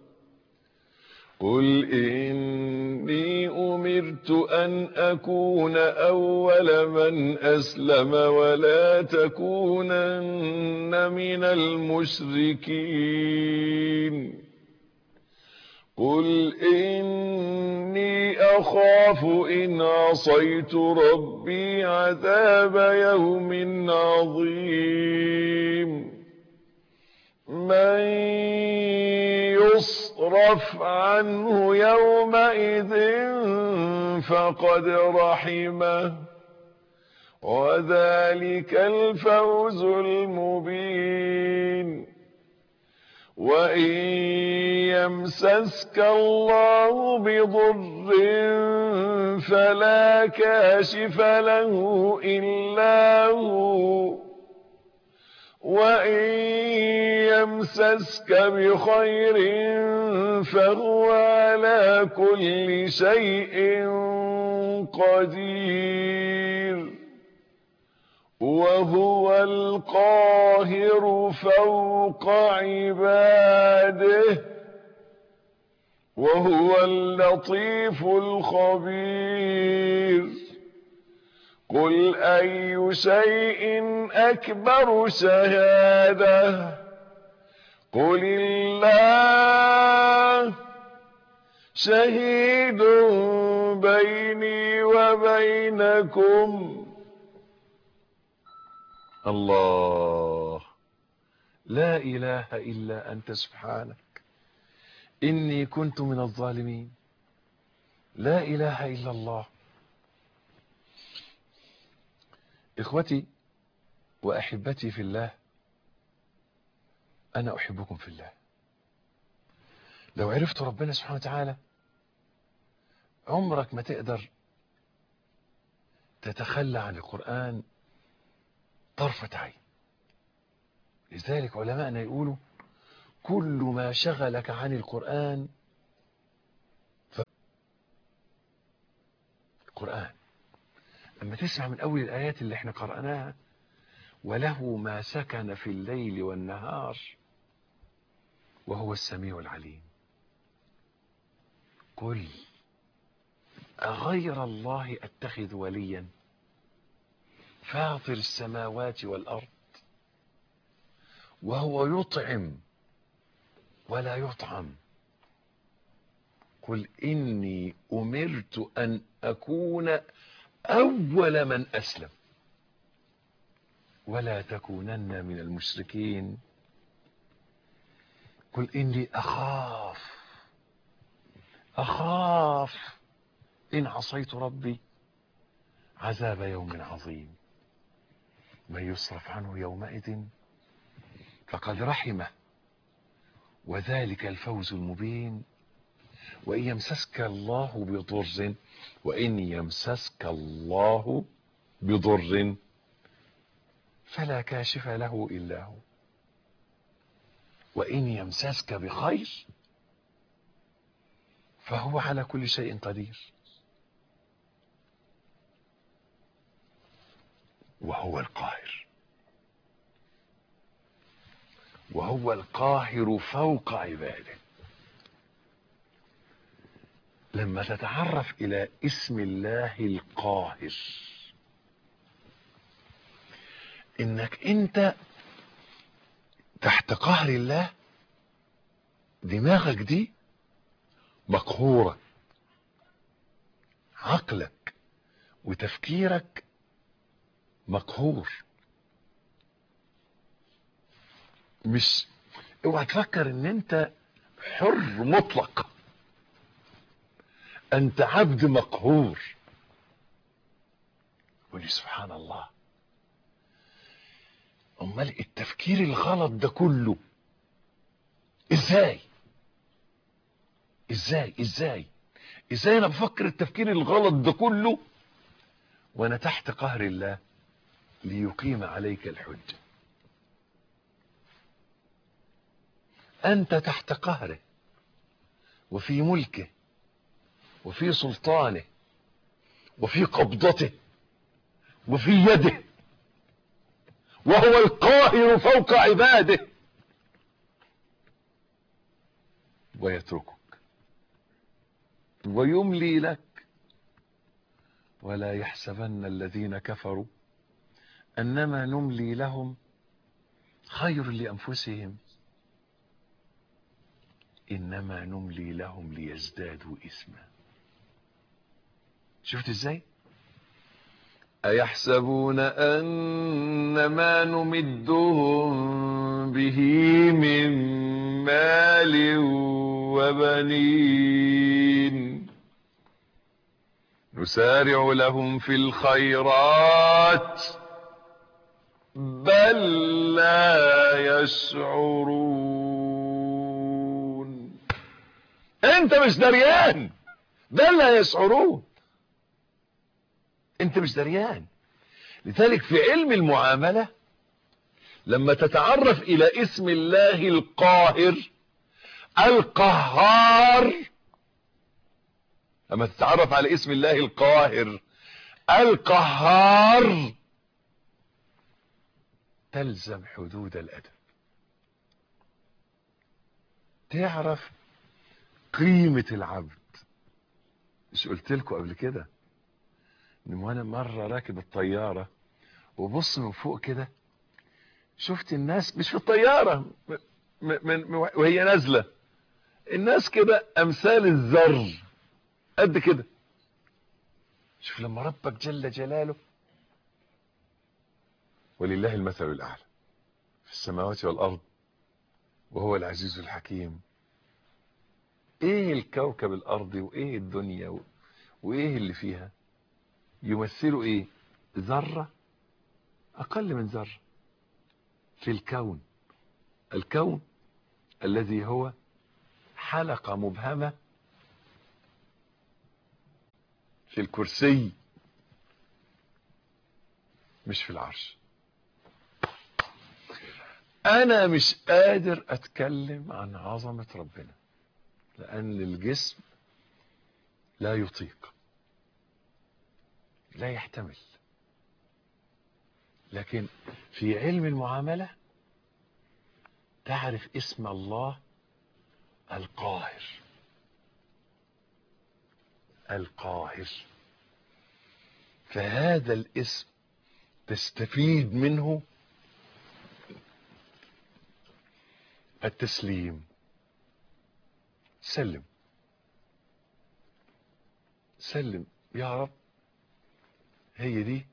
قل إني أمرت أن أكون أول من أسلم ولا تكونن من المشركين قل إني أخاف إن عصيت ربي عذاب يوم عظيم من يصرف عنه يومئذ فقد رحمه وذلك الفوز المبين وإن يمسسك الله بضر فلا كاشف له إلا هو وإن يمسسك بخير فهو على كل شيء قدير وهو القاهر فوق عباده وهو اللطيف الخبير قل أي شيء أكبر شهادة قل الله شهيد بيني وبينكم الله لا إله إلا أنت سبحانك إني كنت من الظالمين لا إله إلا الله إخوتي وأحبتي في الله أنا أحبكم في الله لو عرفت ربنا سبحانه وتعالى عمرك ما تقدر تتخلى عن القرآن طرفة عين لذلك علماءنا يقولوا كل ما شغلك عن القرآن ف... القرآن أما تسمع من أول الآيات اللي احنا قرأناها وله ما سكن في الليل والنهار وهو السميع العليم قل أغير الله أتخذ وليا فاطر السماوات والأرض وهو يطعم ولا يطعم قل إني أمرت أن أكون أول من أسلم ولا تكونن من المشركين قل إني أخاف أخاف إن عصيت ربي عذاب يوم عظيم من يصرف عنه يومئذ فقد رحمه وذلك الفوز المبين وإن يمسسك الله بضر وإن يمسسك الله بضر فلا كاشف له إلا هو وإن يمسسك بخير فهو على كل شيء قدير وهو القاهر وهو القاهر فوق عباده لما تتعرف الى اسم الله القاهر انك انت تحت قهر الله دماغك دي مقهورة عقلك وتفكيرك مقهور مش اوعى تفكر ان انت حر مطلق انت عبد مقهور قولي سبحان الله امال التفكير الغلط ده كله ازاي ازاي ازاي ازاي انا بفكر التفكير الغلط ده كله وانا تحت قهر الله ليقيم عليك الحجة انت تحت قهره وفي ملكه وفي سلطانه وفي قبضته وفي يده وهو القاهر فوق عباده ويتركك ويملي لك ولا يحسبن الذين كفروا انما نملي لهم خير لانفسهم انما نملي لهم ليزدادوا اثما شفت ازاي ايحسبون ان ما نمدهم به من مال وبنين نسارع لهم في الخيرات بل لا يشعرون انت مش دريان بل لا يشعرون انت مش دريان لذلك في علم المعاملة لما تتعرف الى اسم الله القاهر القهار لما تتعرف على اسم الله القاهر القهار تلزم حدود الادب تعرف قيمة العبد مش قلت لكم قبل كده ان وانا مرة راكب الطيارة وبص من فوق كده شفت الناس مش في الطيارة من من وهي نازلة الناس كده امثال الذر قد كده شوف لما ربك جل جلاله ولله المثل الاعلى في السماوات والارض وهو العزيز الحكيم ايه الكوكب الارضي وايه الدنيا و... وايه اللي فيها يمثلوا ايه ذرة اقل من ذرة في الكون الكون الذي هو حلقة مبهمة في الكرسي مش في العرش انا مش قادر اتكلم عن عظمة ربنا لان الجسم لا يطيق لا يحتمل لكن في علم المعاملة تعرف اسم الله القاهر القاهر فهذا الاسم تستفيد منه التسليم سلم سلم يا رب هي دي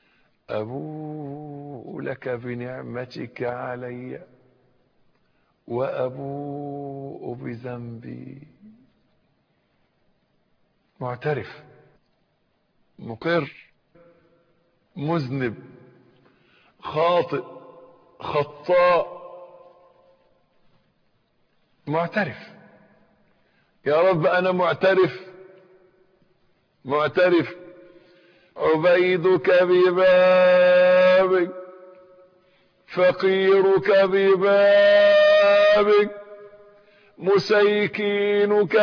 أبوء لك بنعمتك علي وأبوء بذنبي معترف مقر مذنب خاطئ خطاء معترف يا رب أنا معترف معترف عبيدك ببابك فقيرك ببابك مسيكينك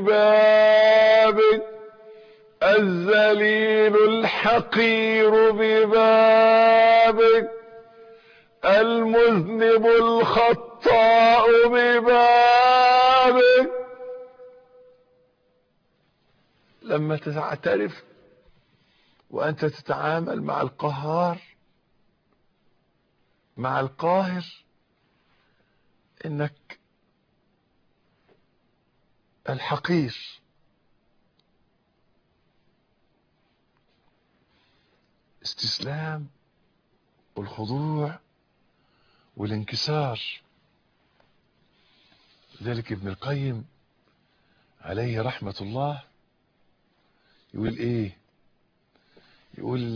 ببابك الذليل الحقير ببابك المذنب الخطاء ببابك لما تعترف وأنت تتعامل مع القهار مع القاهر إنك الحقير استسلام والخضوع والانكسار ذلك ابن القيم عليه رحمة الله يقول ايه يقول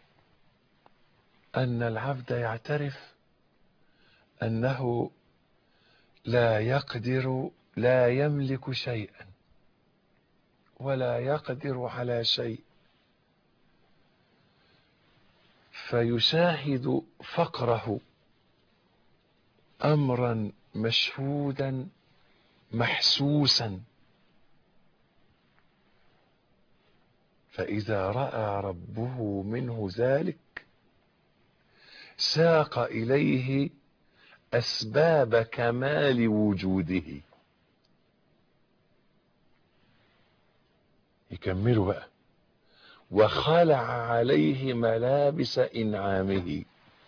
ان العبد يعترف انه لا يقدر لا يملك شيئا ولا يقدر على شيء فيشاهد فقره امرا مشهودا محسوسا فاذا راى ربه منه ذلك ساق اليه اسباب كمال وجوده يكملوا بقى وخلع عليه ملابس انعامه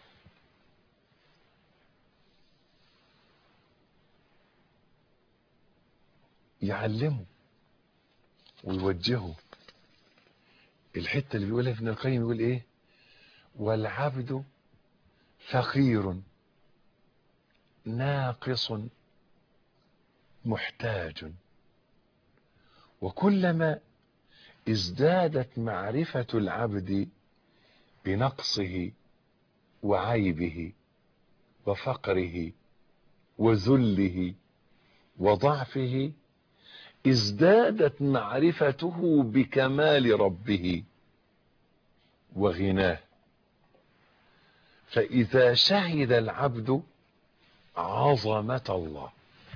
يعلمه ويوجهه الحته اللي بيقولها ابن القيم يقول ايه والعبد فقير ناقص محتاج وكلما ازدادت معرفة العبد بنقصه وعيبه وفقره وذله وضعفه ازدادت معرفته بكمال ربه وغناه فإذا شهد العبد عظمة الله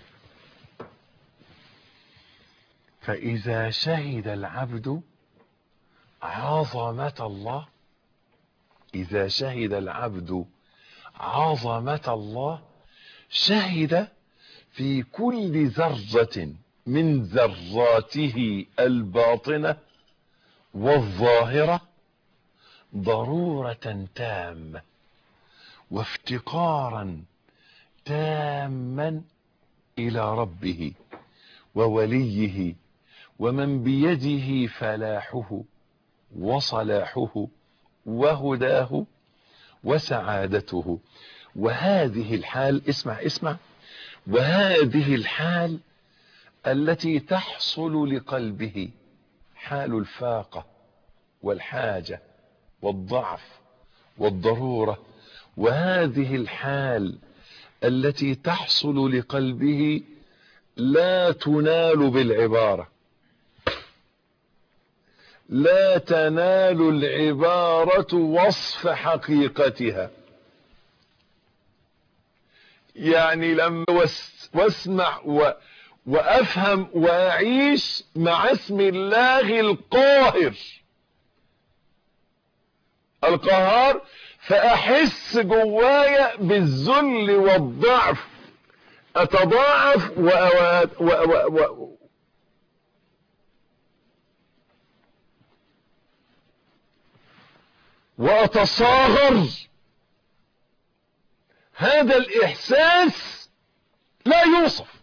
فإذا شهد العبد عظمة الله إذا شهد العبد عظمة الله شهد في كل ذرة من ذراته الباطنة والظاهرة ضرورة تامة وافتقارا تاما إلى ربه ووليه ومن بيده فلاحه وصلاحه وهداه وسعادته وهذه الحال اسمع اسمع وهذه الحال التي تحصل لقلبه حال الفاقة والحاجة والضعف والضرورة وهذه الحال التي تحصل لقلبه لا تنال بالعبارة لا تنال العبارة وصف حقيقتها يعني لما واسمع و وافهم واعيش مع اسم الله القاهر القهار فاحس جوايا بالذل والضعف اتضاعف و... و... و... و... واتصاغر هذا الاحساس لا يوصف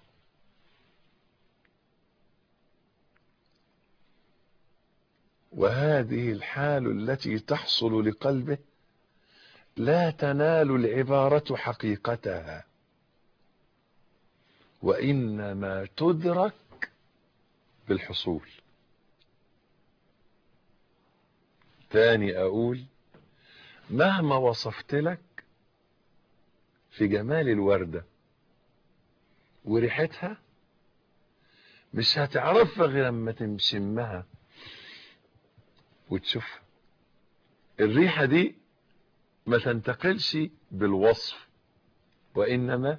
وهذه الحال التي تحصل لقلبه لا تنال العبارة حقيقتها وإنما تدرك بالحصول تاني أقول مهما وصفت لك في جمال الوردة وريحتها مش هتعرفها غير لما تشمها وتشوفها الريحة دي ما تنتقلش بالوصف وإنما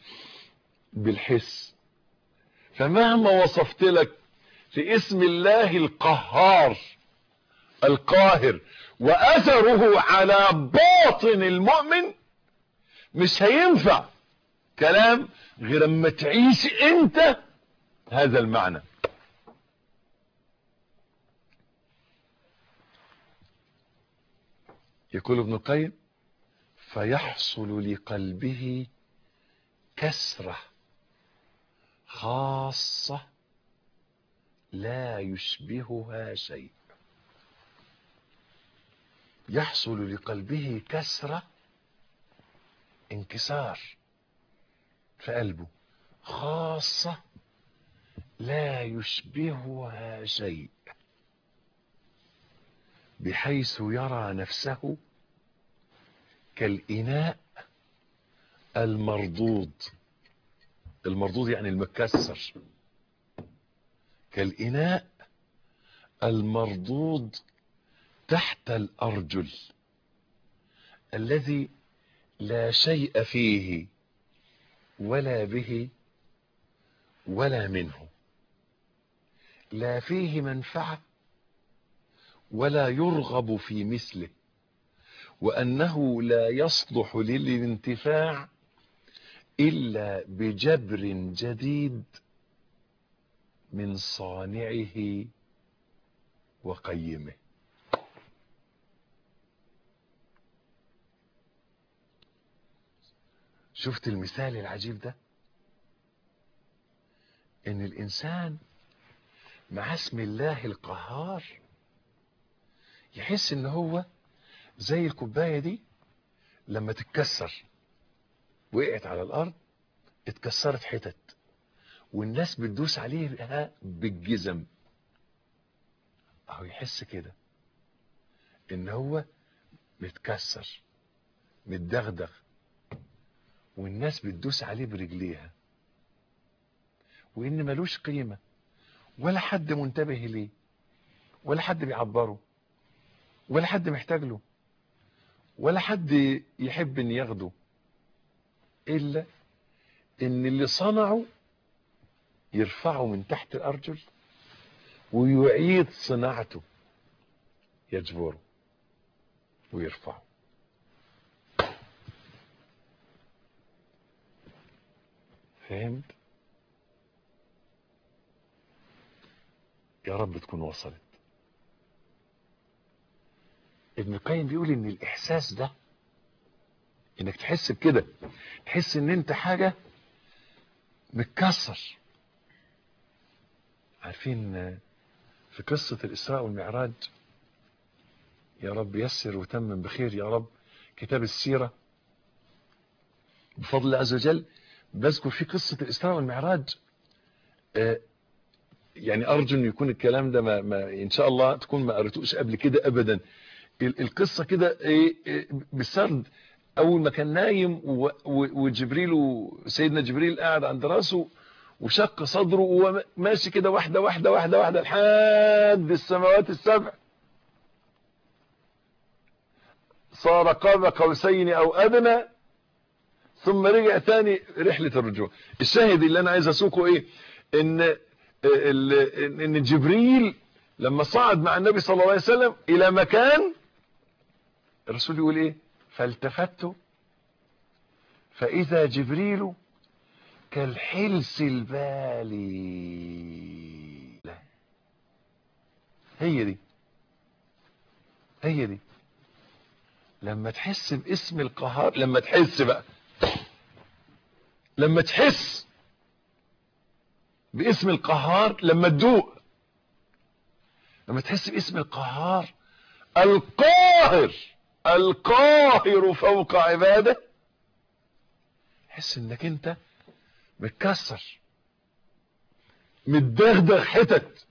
بالحس فمهما وصفت لك في اسم الله القهار القاهر وأثره على باطن المؤمن مش هينفع كلام غير اما تعيش انت هذا المعنى يقول ابن القيم فيحصل لقلبه كسرة خاصة لا يشبهها شيء يحصل لقلبه كسرة انكسار في قلبه خاصة لا يشبهها شيء بحيث يرى نفسه كالإناء المردود المردود يعني المكسر كالإناء المردود تحت الأرجل الذي لا شيء فيه ولا به ولا منه لا فيه منفعه ولا يرغب في مثله وأنه لا يصلح للانتفاع إلا بجبر جديد من صانعه وقيمه شفت المثال العجيب ده ان الانسان مع اسم الله القهار يحس ان هو زي الكوبايه دي لما تتكسر وقعت على الارض اتكسرت حتت والناس بتدوس عليها بالجزم اهو يحس كده ان هو متكسر متدغدغ والناس بتدوس عليه برجليها وان ملوش قيمه ولا حد منتبه ليه ولا حد بيعبره ولا حد محتاج له ولا حد يحب ان ياخده الا ان اللي صنعه يرفعه من تحت الارجل ويعيد صناعته يجبره ويرفعه فهمت يا رب تكون وصلت ابن القيم بيقول ان الاحساس ده انك تحس بكده تحس ان انت حاجة متكسر عارفين في قصة الاسراء والمعراج يا رب يسر وتمم بخير يا رب كتاب السيرة بفضل الله عز وجل بذكر في قصة الاسراء والمعراج آه يعني ارجو ان يكون الكلام ده ما, ما ان شاء الله تكون ما قريتوش قبل كده ابدا القصه كده ايه بسرد اول ما كان نايم وجبريل وسيدنا جبريل قاعد عند راسه وشق صدره وهو ماشي كده واحدة واحدة واحدة واحدة لحد السماوات السبع صار قاب قوسين او ادنى ثم رجع تاني رحلة الرجوع الشاهد اللي انا عايز اسوقه ايه ان ان جبريل لما صعد مع النبي صلى الله عليه وسلم الى مكان الرسول يقول ايه فالتفت فاذا جبريل كالحلس البالي لا هي دي هي دي لما تحس باسم القهار لما تحس بقى لما تحس باسم القهار لما تدوق لما تحس باسم القهار القاهر القاهر فوق عباده حس انك انت متكسر متدغدغ حتت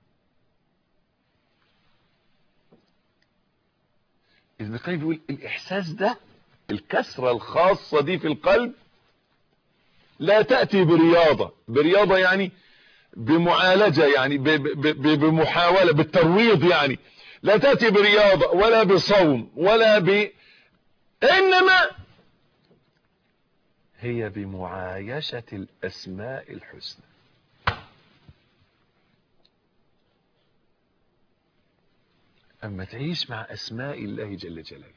ابن القيم بيقول الاحساس ده الكسره الخاصه دي في القلب لا تاتي برياضه برياضه يعني بمعالجه يعني ب ب ب بمحاوله بالترويض يعني لا تاتي برياضه ولا بصوم ولا ب انما هي بمعايشه الاسماء الحسنى اما تعيش مع اسماء الله جل جلاله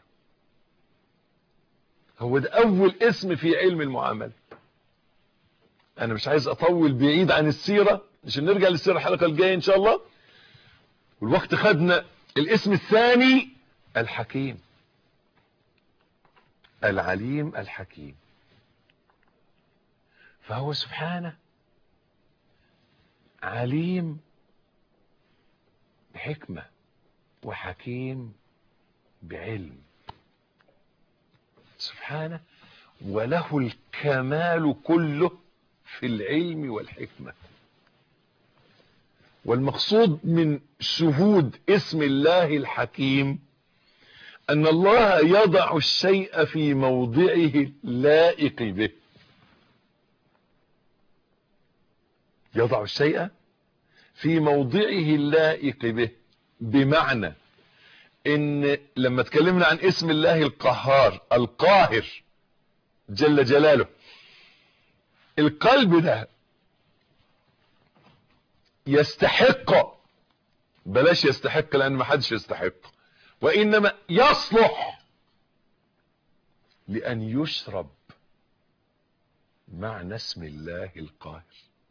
هو ده اول اسم في علم المعامله انا مش عايز اطول بعيد عن السيره عشان نرجع للسيره الحلقه الجايه ان شاء الله والوقت خدنا الاسم الثاني الحكيم العليم الحكيم فهو سبحانه عليم بحكمه وحكيم بعلم سبحانه وله الكمال كله في العلم والحكمة والمقصود من شهود اسم الله الحكيم أن الله يضع الشيء في موضعه اللائق به يضع الشيء في موضعه اللائق به بمعنى ان لما اتكلمنا عن اسم الله القهار القاهر جل جلاله القلب ده يستحق بلاش يستحق لان ما حدش يستحق وانما يصلح لان يشرب معنى اسم الله القاهر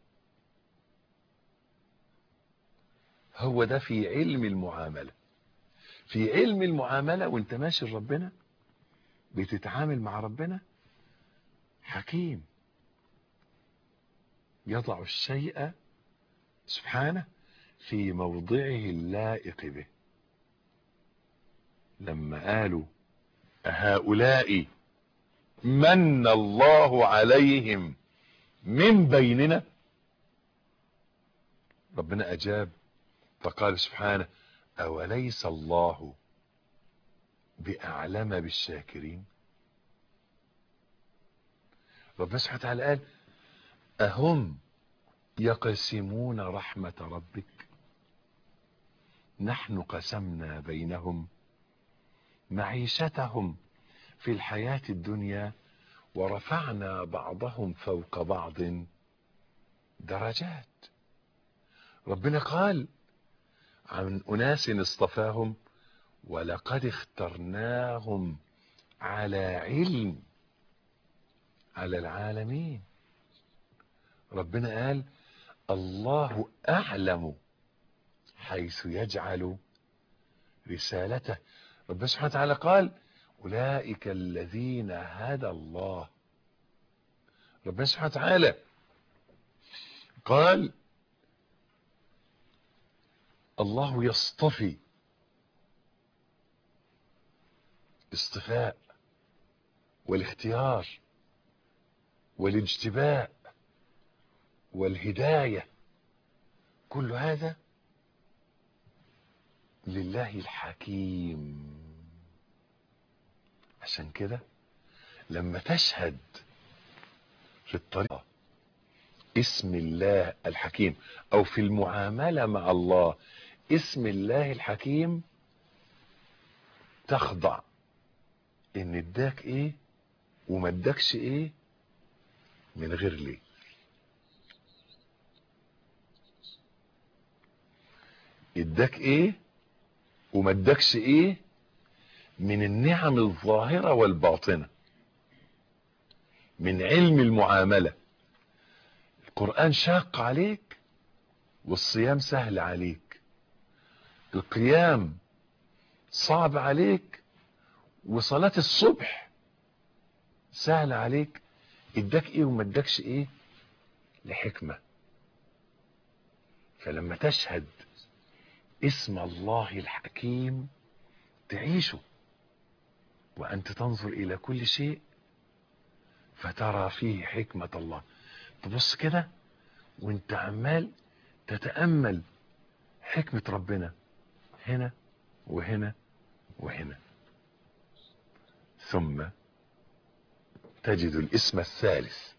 هو ده في علم المعاملة في علم المعاملة وانت ماشي لربنا بتتعامل مع ربنا حكيم يضع الشيء سبحانه في موضعه اللائق به لما قالوا هؤلاء من الله عليهم من بيننا ربنا أجاب فقال سبحانه أوليس الله بأعلم بالشاكرين ربنا سبحانه وتعالى قال أهم يقسمون رحمة ربك نحن قسمنا بينهم معيشتهم في الحياة الدنيا ورفعنا بعضهم فوق بعض درجات ربنا قال عن أناس اصطفاهم ولقد اخترناهم على علم على العالمين ربنا قال الله أعلم حيث يجعل رسالته ربنا سبحانه وتعالى قال أولئك الذين هدى الله ربنا سبحانه وتعالى قال الله يصطفي اصطفاء والاختيار والاجتباء والهداية كل هذا لله الحكيم عشان كده لما تشهد في الطريقة اسم الله الحكيم او في المعاملة مع الله اسم الله الحكيم تخضع ان اداك ايه وما اداكش ايه من غير ليه اداك ايه وما اداكش ايه من النعم الظاهرة والباطنة من علم المعاملة القرآن شاق عليك والصيام سهل عليك القيام صعب عليك وصلاة الصبح سهل عليك اداك ايه وما اداكش ايه لحكمة فلما تشهد اسم الله الحكيم تعيشه وانت تنظر الى كل شيء فترى فيه حكمة الله تبص كده وانت عمال تتأمل حكمة ربنا هنا وهنا وهنا ثم تجد الاسم الثالث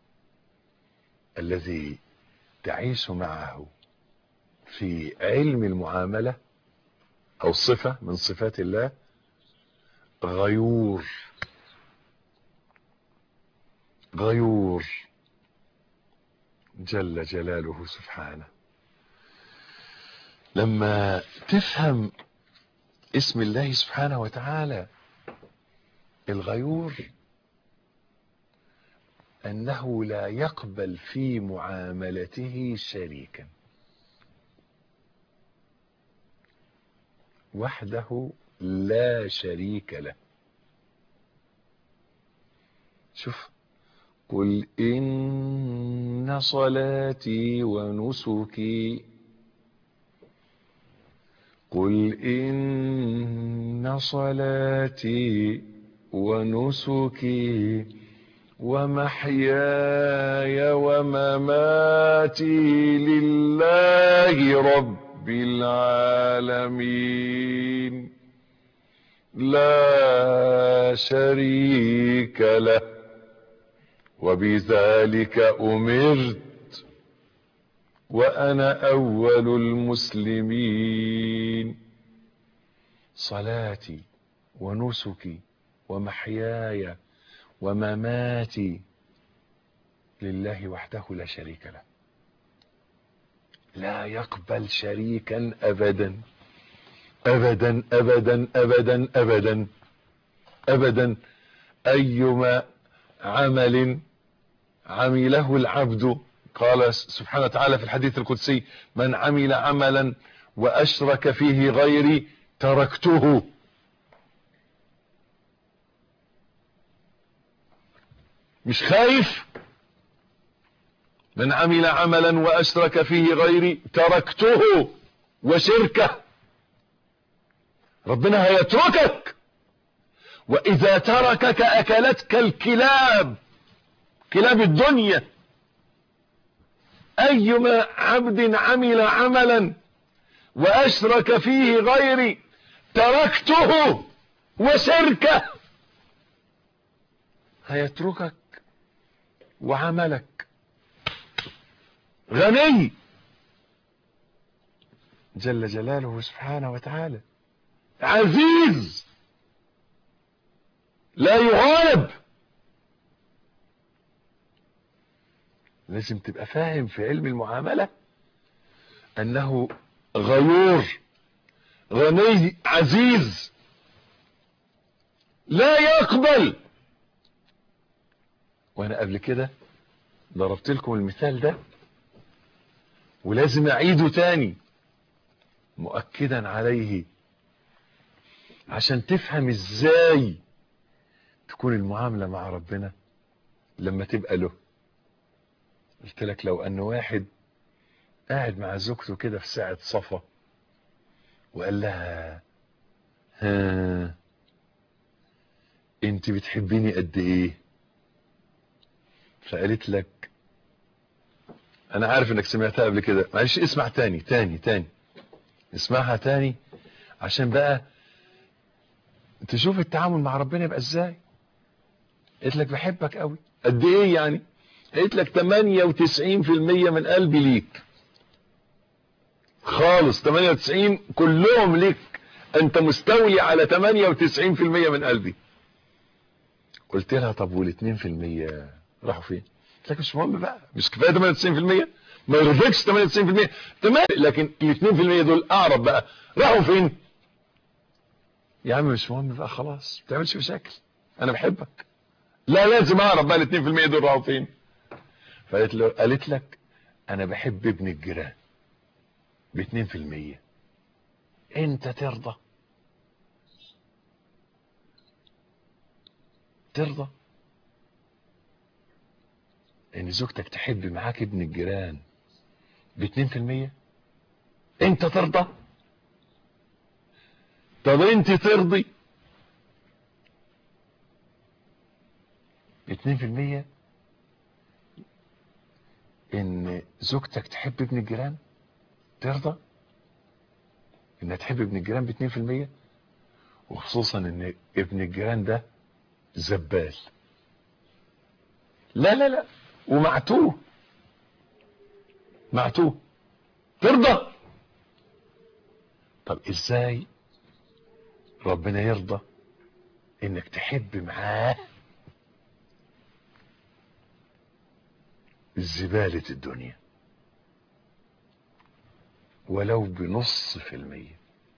الذي تعيش معه في علم المعاملة او صفة من صفات الله غيور غيور جل جلاله سبحانه لما تفهم اسم الله سبحانه وتعالى الغيور انه لا يقبل في معاملته شريكا وحده لا شريك له شوف قل إن صلاتي ونسكي قل إن صلاتي ونسكي ومحياي ومماتي لله رب العالمين لا شريك له وبذلك امرت وانا اول المسلمين صلاتي ونسكي ومحياي ومماتي لله وحده لا شريك له لا يقبل شريكا ابدا ابدا ابدا ابدا ابدا ابدا ايما عمل عمله العبد قال سبحانه وتعالى في الحديث القدسي من عمل عملا واشرك فيه غيري تركته مش خايف من عمل عملا واشرك فيه غيري تركته وشركه ربنا هيتركك واذا تركك اكلتك الكلاب كلاب الدنيا ايما عبد عمل عملا واشرك فيه غيري تركته وشركه هيتركك وعملك غني جل جلاله سبحانه وتعالى عزيز لا يغالب لازم تبقى فاهم في علم المعاملة انه غيور غني عزيز لا يقبل وانا قبل كده ضربت لكم المثال ده ولازم اعيده تاني مؤكدا عليه عشان تفهم ازاي تكون المعاملة مع ربنا لما تبقى له قلت لك لو ان واحد قاعد مع زوجته كده في ساعة صفا وقال لها ها انت بتحبيني قد ايه فقالت لك انا عارف انك سمعتها قبل كده معلش اسمع تاني تاني تاني اسمعها تاني عشان بقى تشوف التعامل مع ربنا يبقى ازاي قلت لك بحبك قوي قد ايه يعني قلت لك 98% من قلبي ليك خالص 98 كلهم ليك انت مستولي على 98% من قلبي قلت لها طب وال 2% راحوا فين قلت لك مش مهم بقى مش كفايه 98% ما يرضيكش 98% تمام لكن ال 2% دول اعرف بقى راحوا فين يا عم مش مهم بقى خلاص ما تعملش مشاكل انا بحبك لا لازم اعرف بقى ال 2% دول راحوا فين فقالت له قالت لك انا بحب ابن الجيران ب 2% انت ترضى ترضى ان زوجتك تحب معاك ابن الجيران ب 2% انت ترضى طب انت ترضي 2% ان زوجتك تحب ابن الجيران ترضى انها تحب ابن الجيران ب 2% وخصوصا ان ابن الجيران ده زبال لا لا لا ومعتوه معتوه ترضى طب ازاي ربنا يرضى انك تحب معاه زبالة الدنيا ولو بنص في المية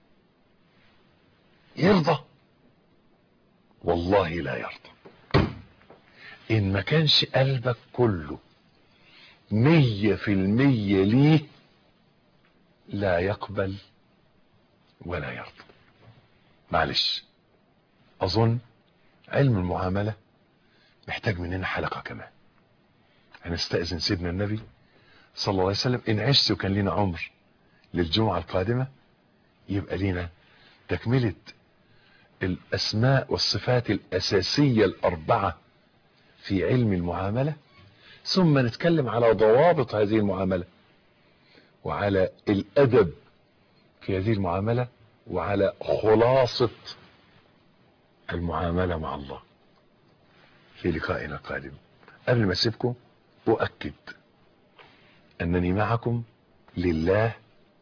يرضى والله لا يرضى ان ما كانش قلبك كله مية في المية ليه لا يقبل ولا يرضى معلش اظن علم المعاملة محتاج مننا حلقة كمان هنستأذن سيدنا النبي صلى الله عليه وسلم ان عشت وكان لنا عمر للجمعة القادمة يبقى لنا تكملة الاسماء والصفات الاساسية الاربعة في علم المعاملة ثم نتكلم على ضوابط هذه المعاملة وعلى الادب في هذه المعاملة وعلى خلاصة المعاملة مع الله في لقائنا القادم قبل ما اسيبكم اؤكد انني معكم لله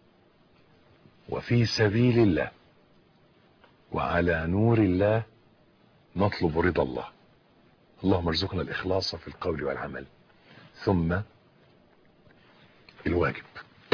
وفي سبيل الله وعلى نور الله نطلب رضا الله اللهم ارزقنا الاخلاص في القول والعمل ثم الواجب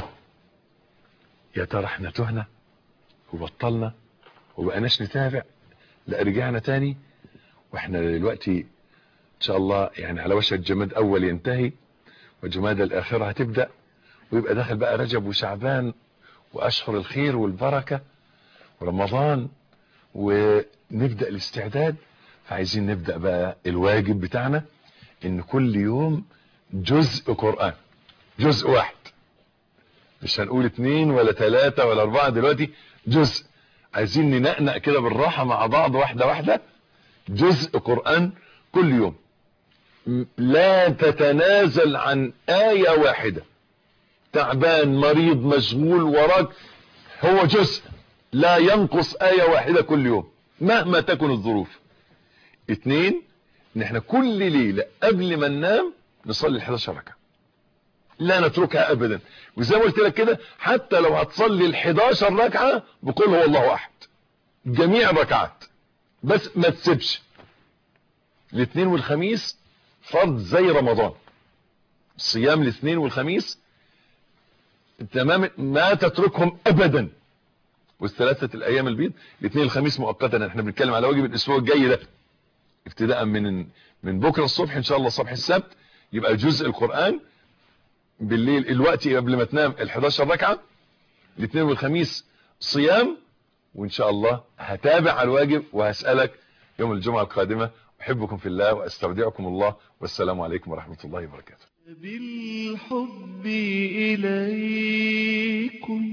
يا ترى احنا تهنا وبطلنا وبقناش نتابع لا رجعنا تاني واحنا دلوقتي ان شاء الله يعني على وشك جماد اول ينتهي وجماد الاخرة هتبدأ ويبقى داخل بقى رجب وشعبان واشهر الخير والبركة ورمضان ونبدأ الاستعداد فعايزين نبدأ بقى الواجب بتاعنا ان كل يوم جزء قرآن جزء واحد مش هنقول اتنين ولا تلاتة ولا اربعة دلوقتي جزء عايزين ننقنق كده بالراحة مع بعض واحدة واحدة جزء قرآن كل يوم لا تتنازل عن آية واحدة تعبان مريض مشغول وراك هو جزء لا ينقص آية واحدة كل يوم مهما تكن الظروف اتنين ان احنا كل ليلة قبل ما ننام نصلي ال 11 ركعة لا نتركها ابدا وزي ما قلت لك كده حتى لو هتصلي ال 11 ركعة بقول هو الله احد جميع الركعات بس ما تسيبش الاثنين والخميس فرض زي رمضان صيام الاثنين والخميس تمام ما تتركهم ابدا والثلاثة الايام البيض الاثنين الخميس مؤقتا احنا بنتكلم على واجب الاسبوع الجاي ده ابتداء من من بكره الصبح ان شاء الله صبح السبت يبقى جزء القرآن بالليل الوقت قبل ما تنام ال 11 ركعة الاثنين والخميس صيام وان شاء الله هتابع على الواجب وهسألك يوم الجمعة القادمة احبكم في الله واستودعكم الله والسلام عليكم ورحمة الله وبركاته بالحب إليكم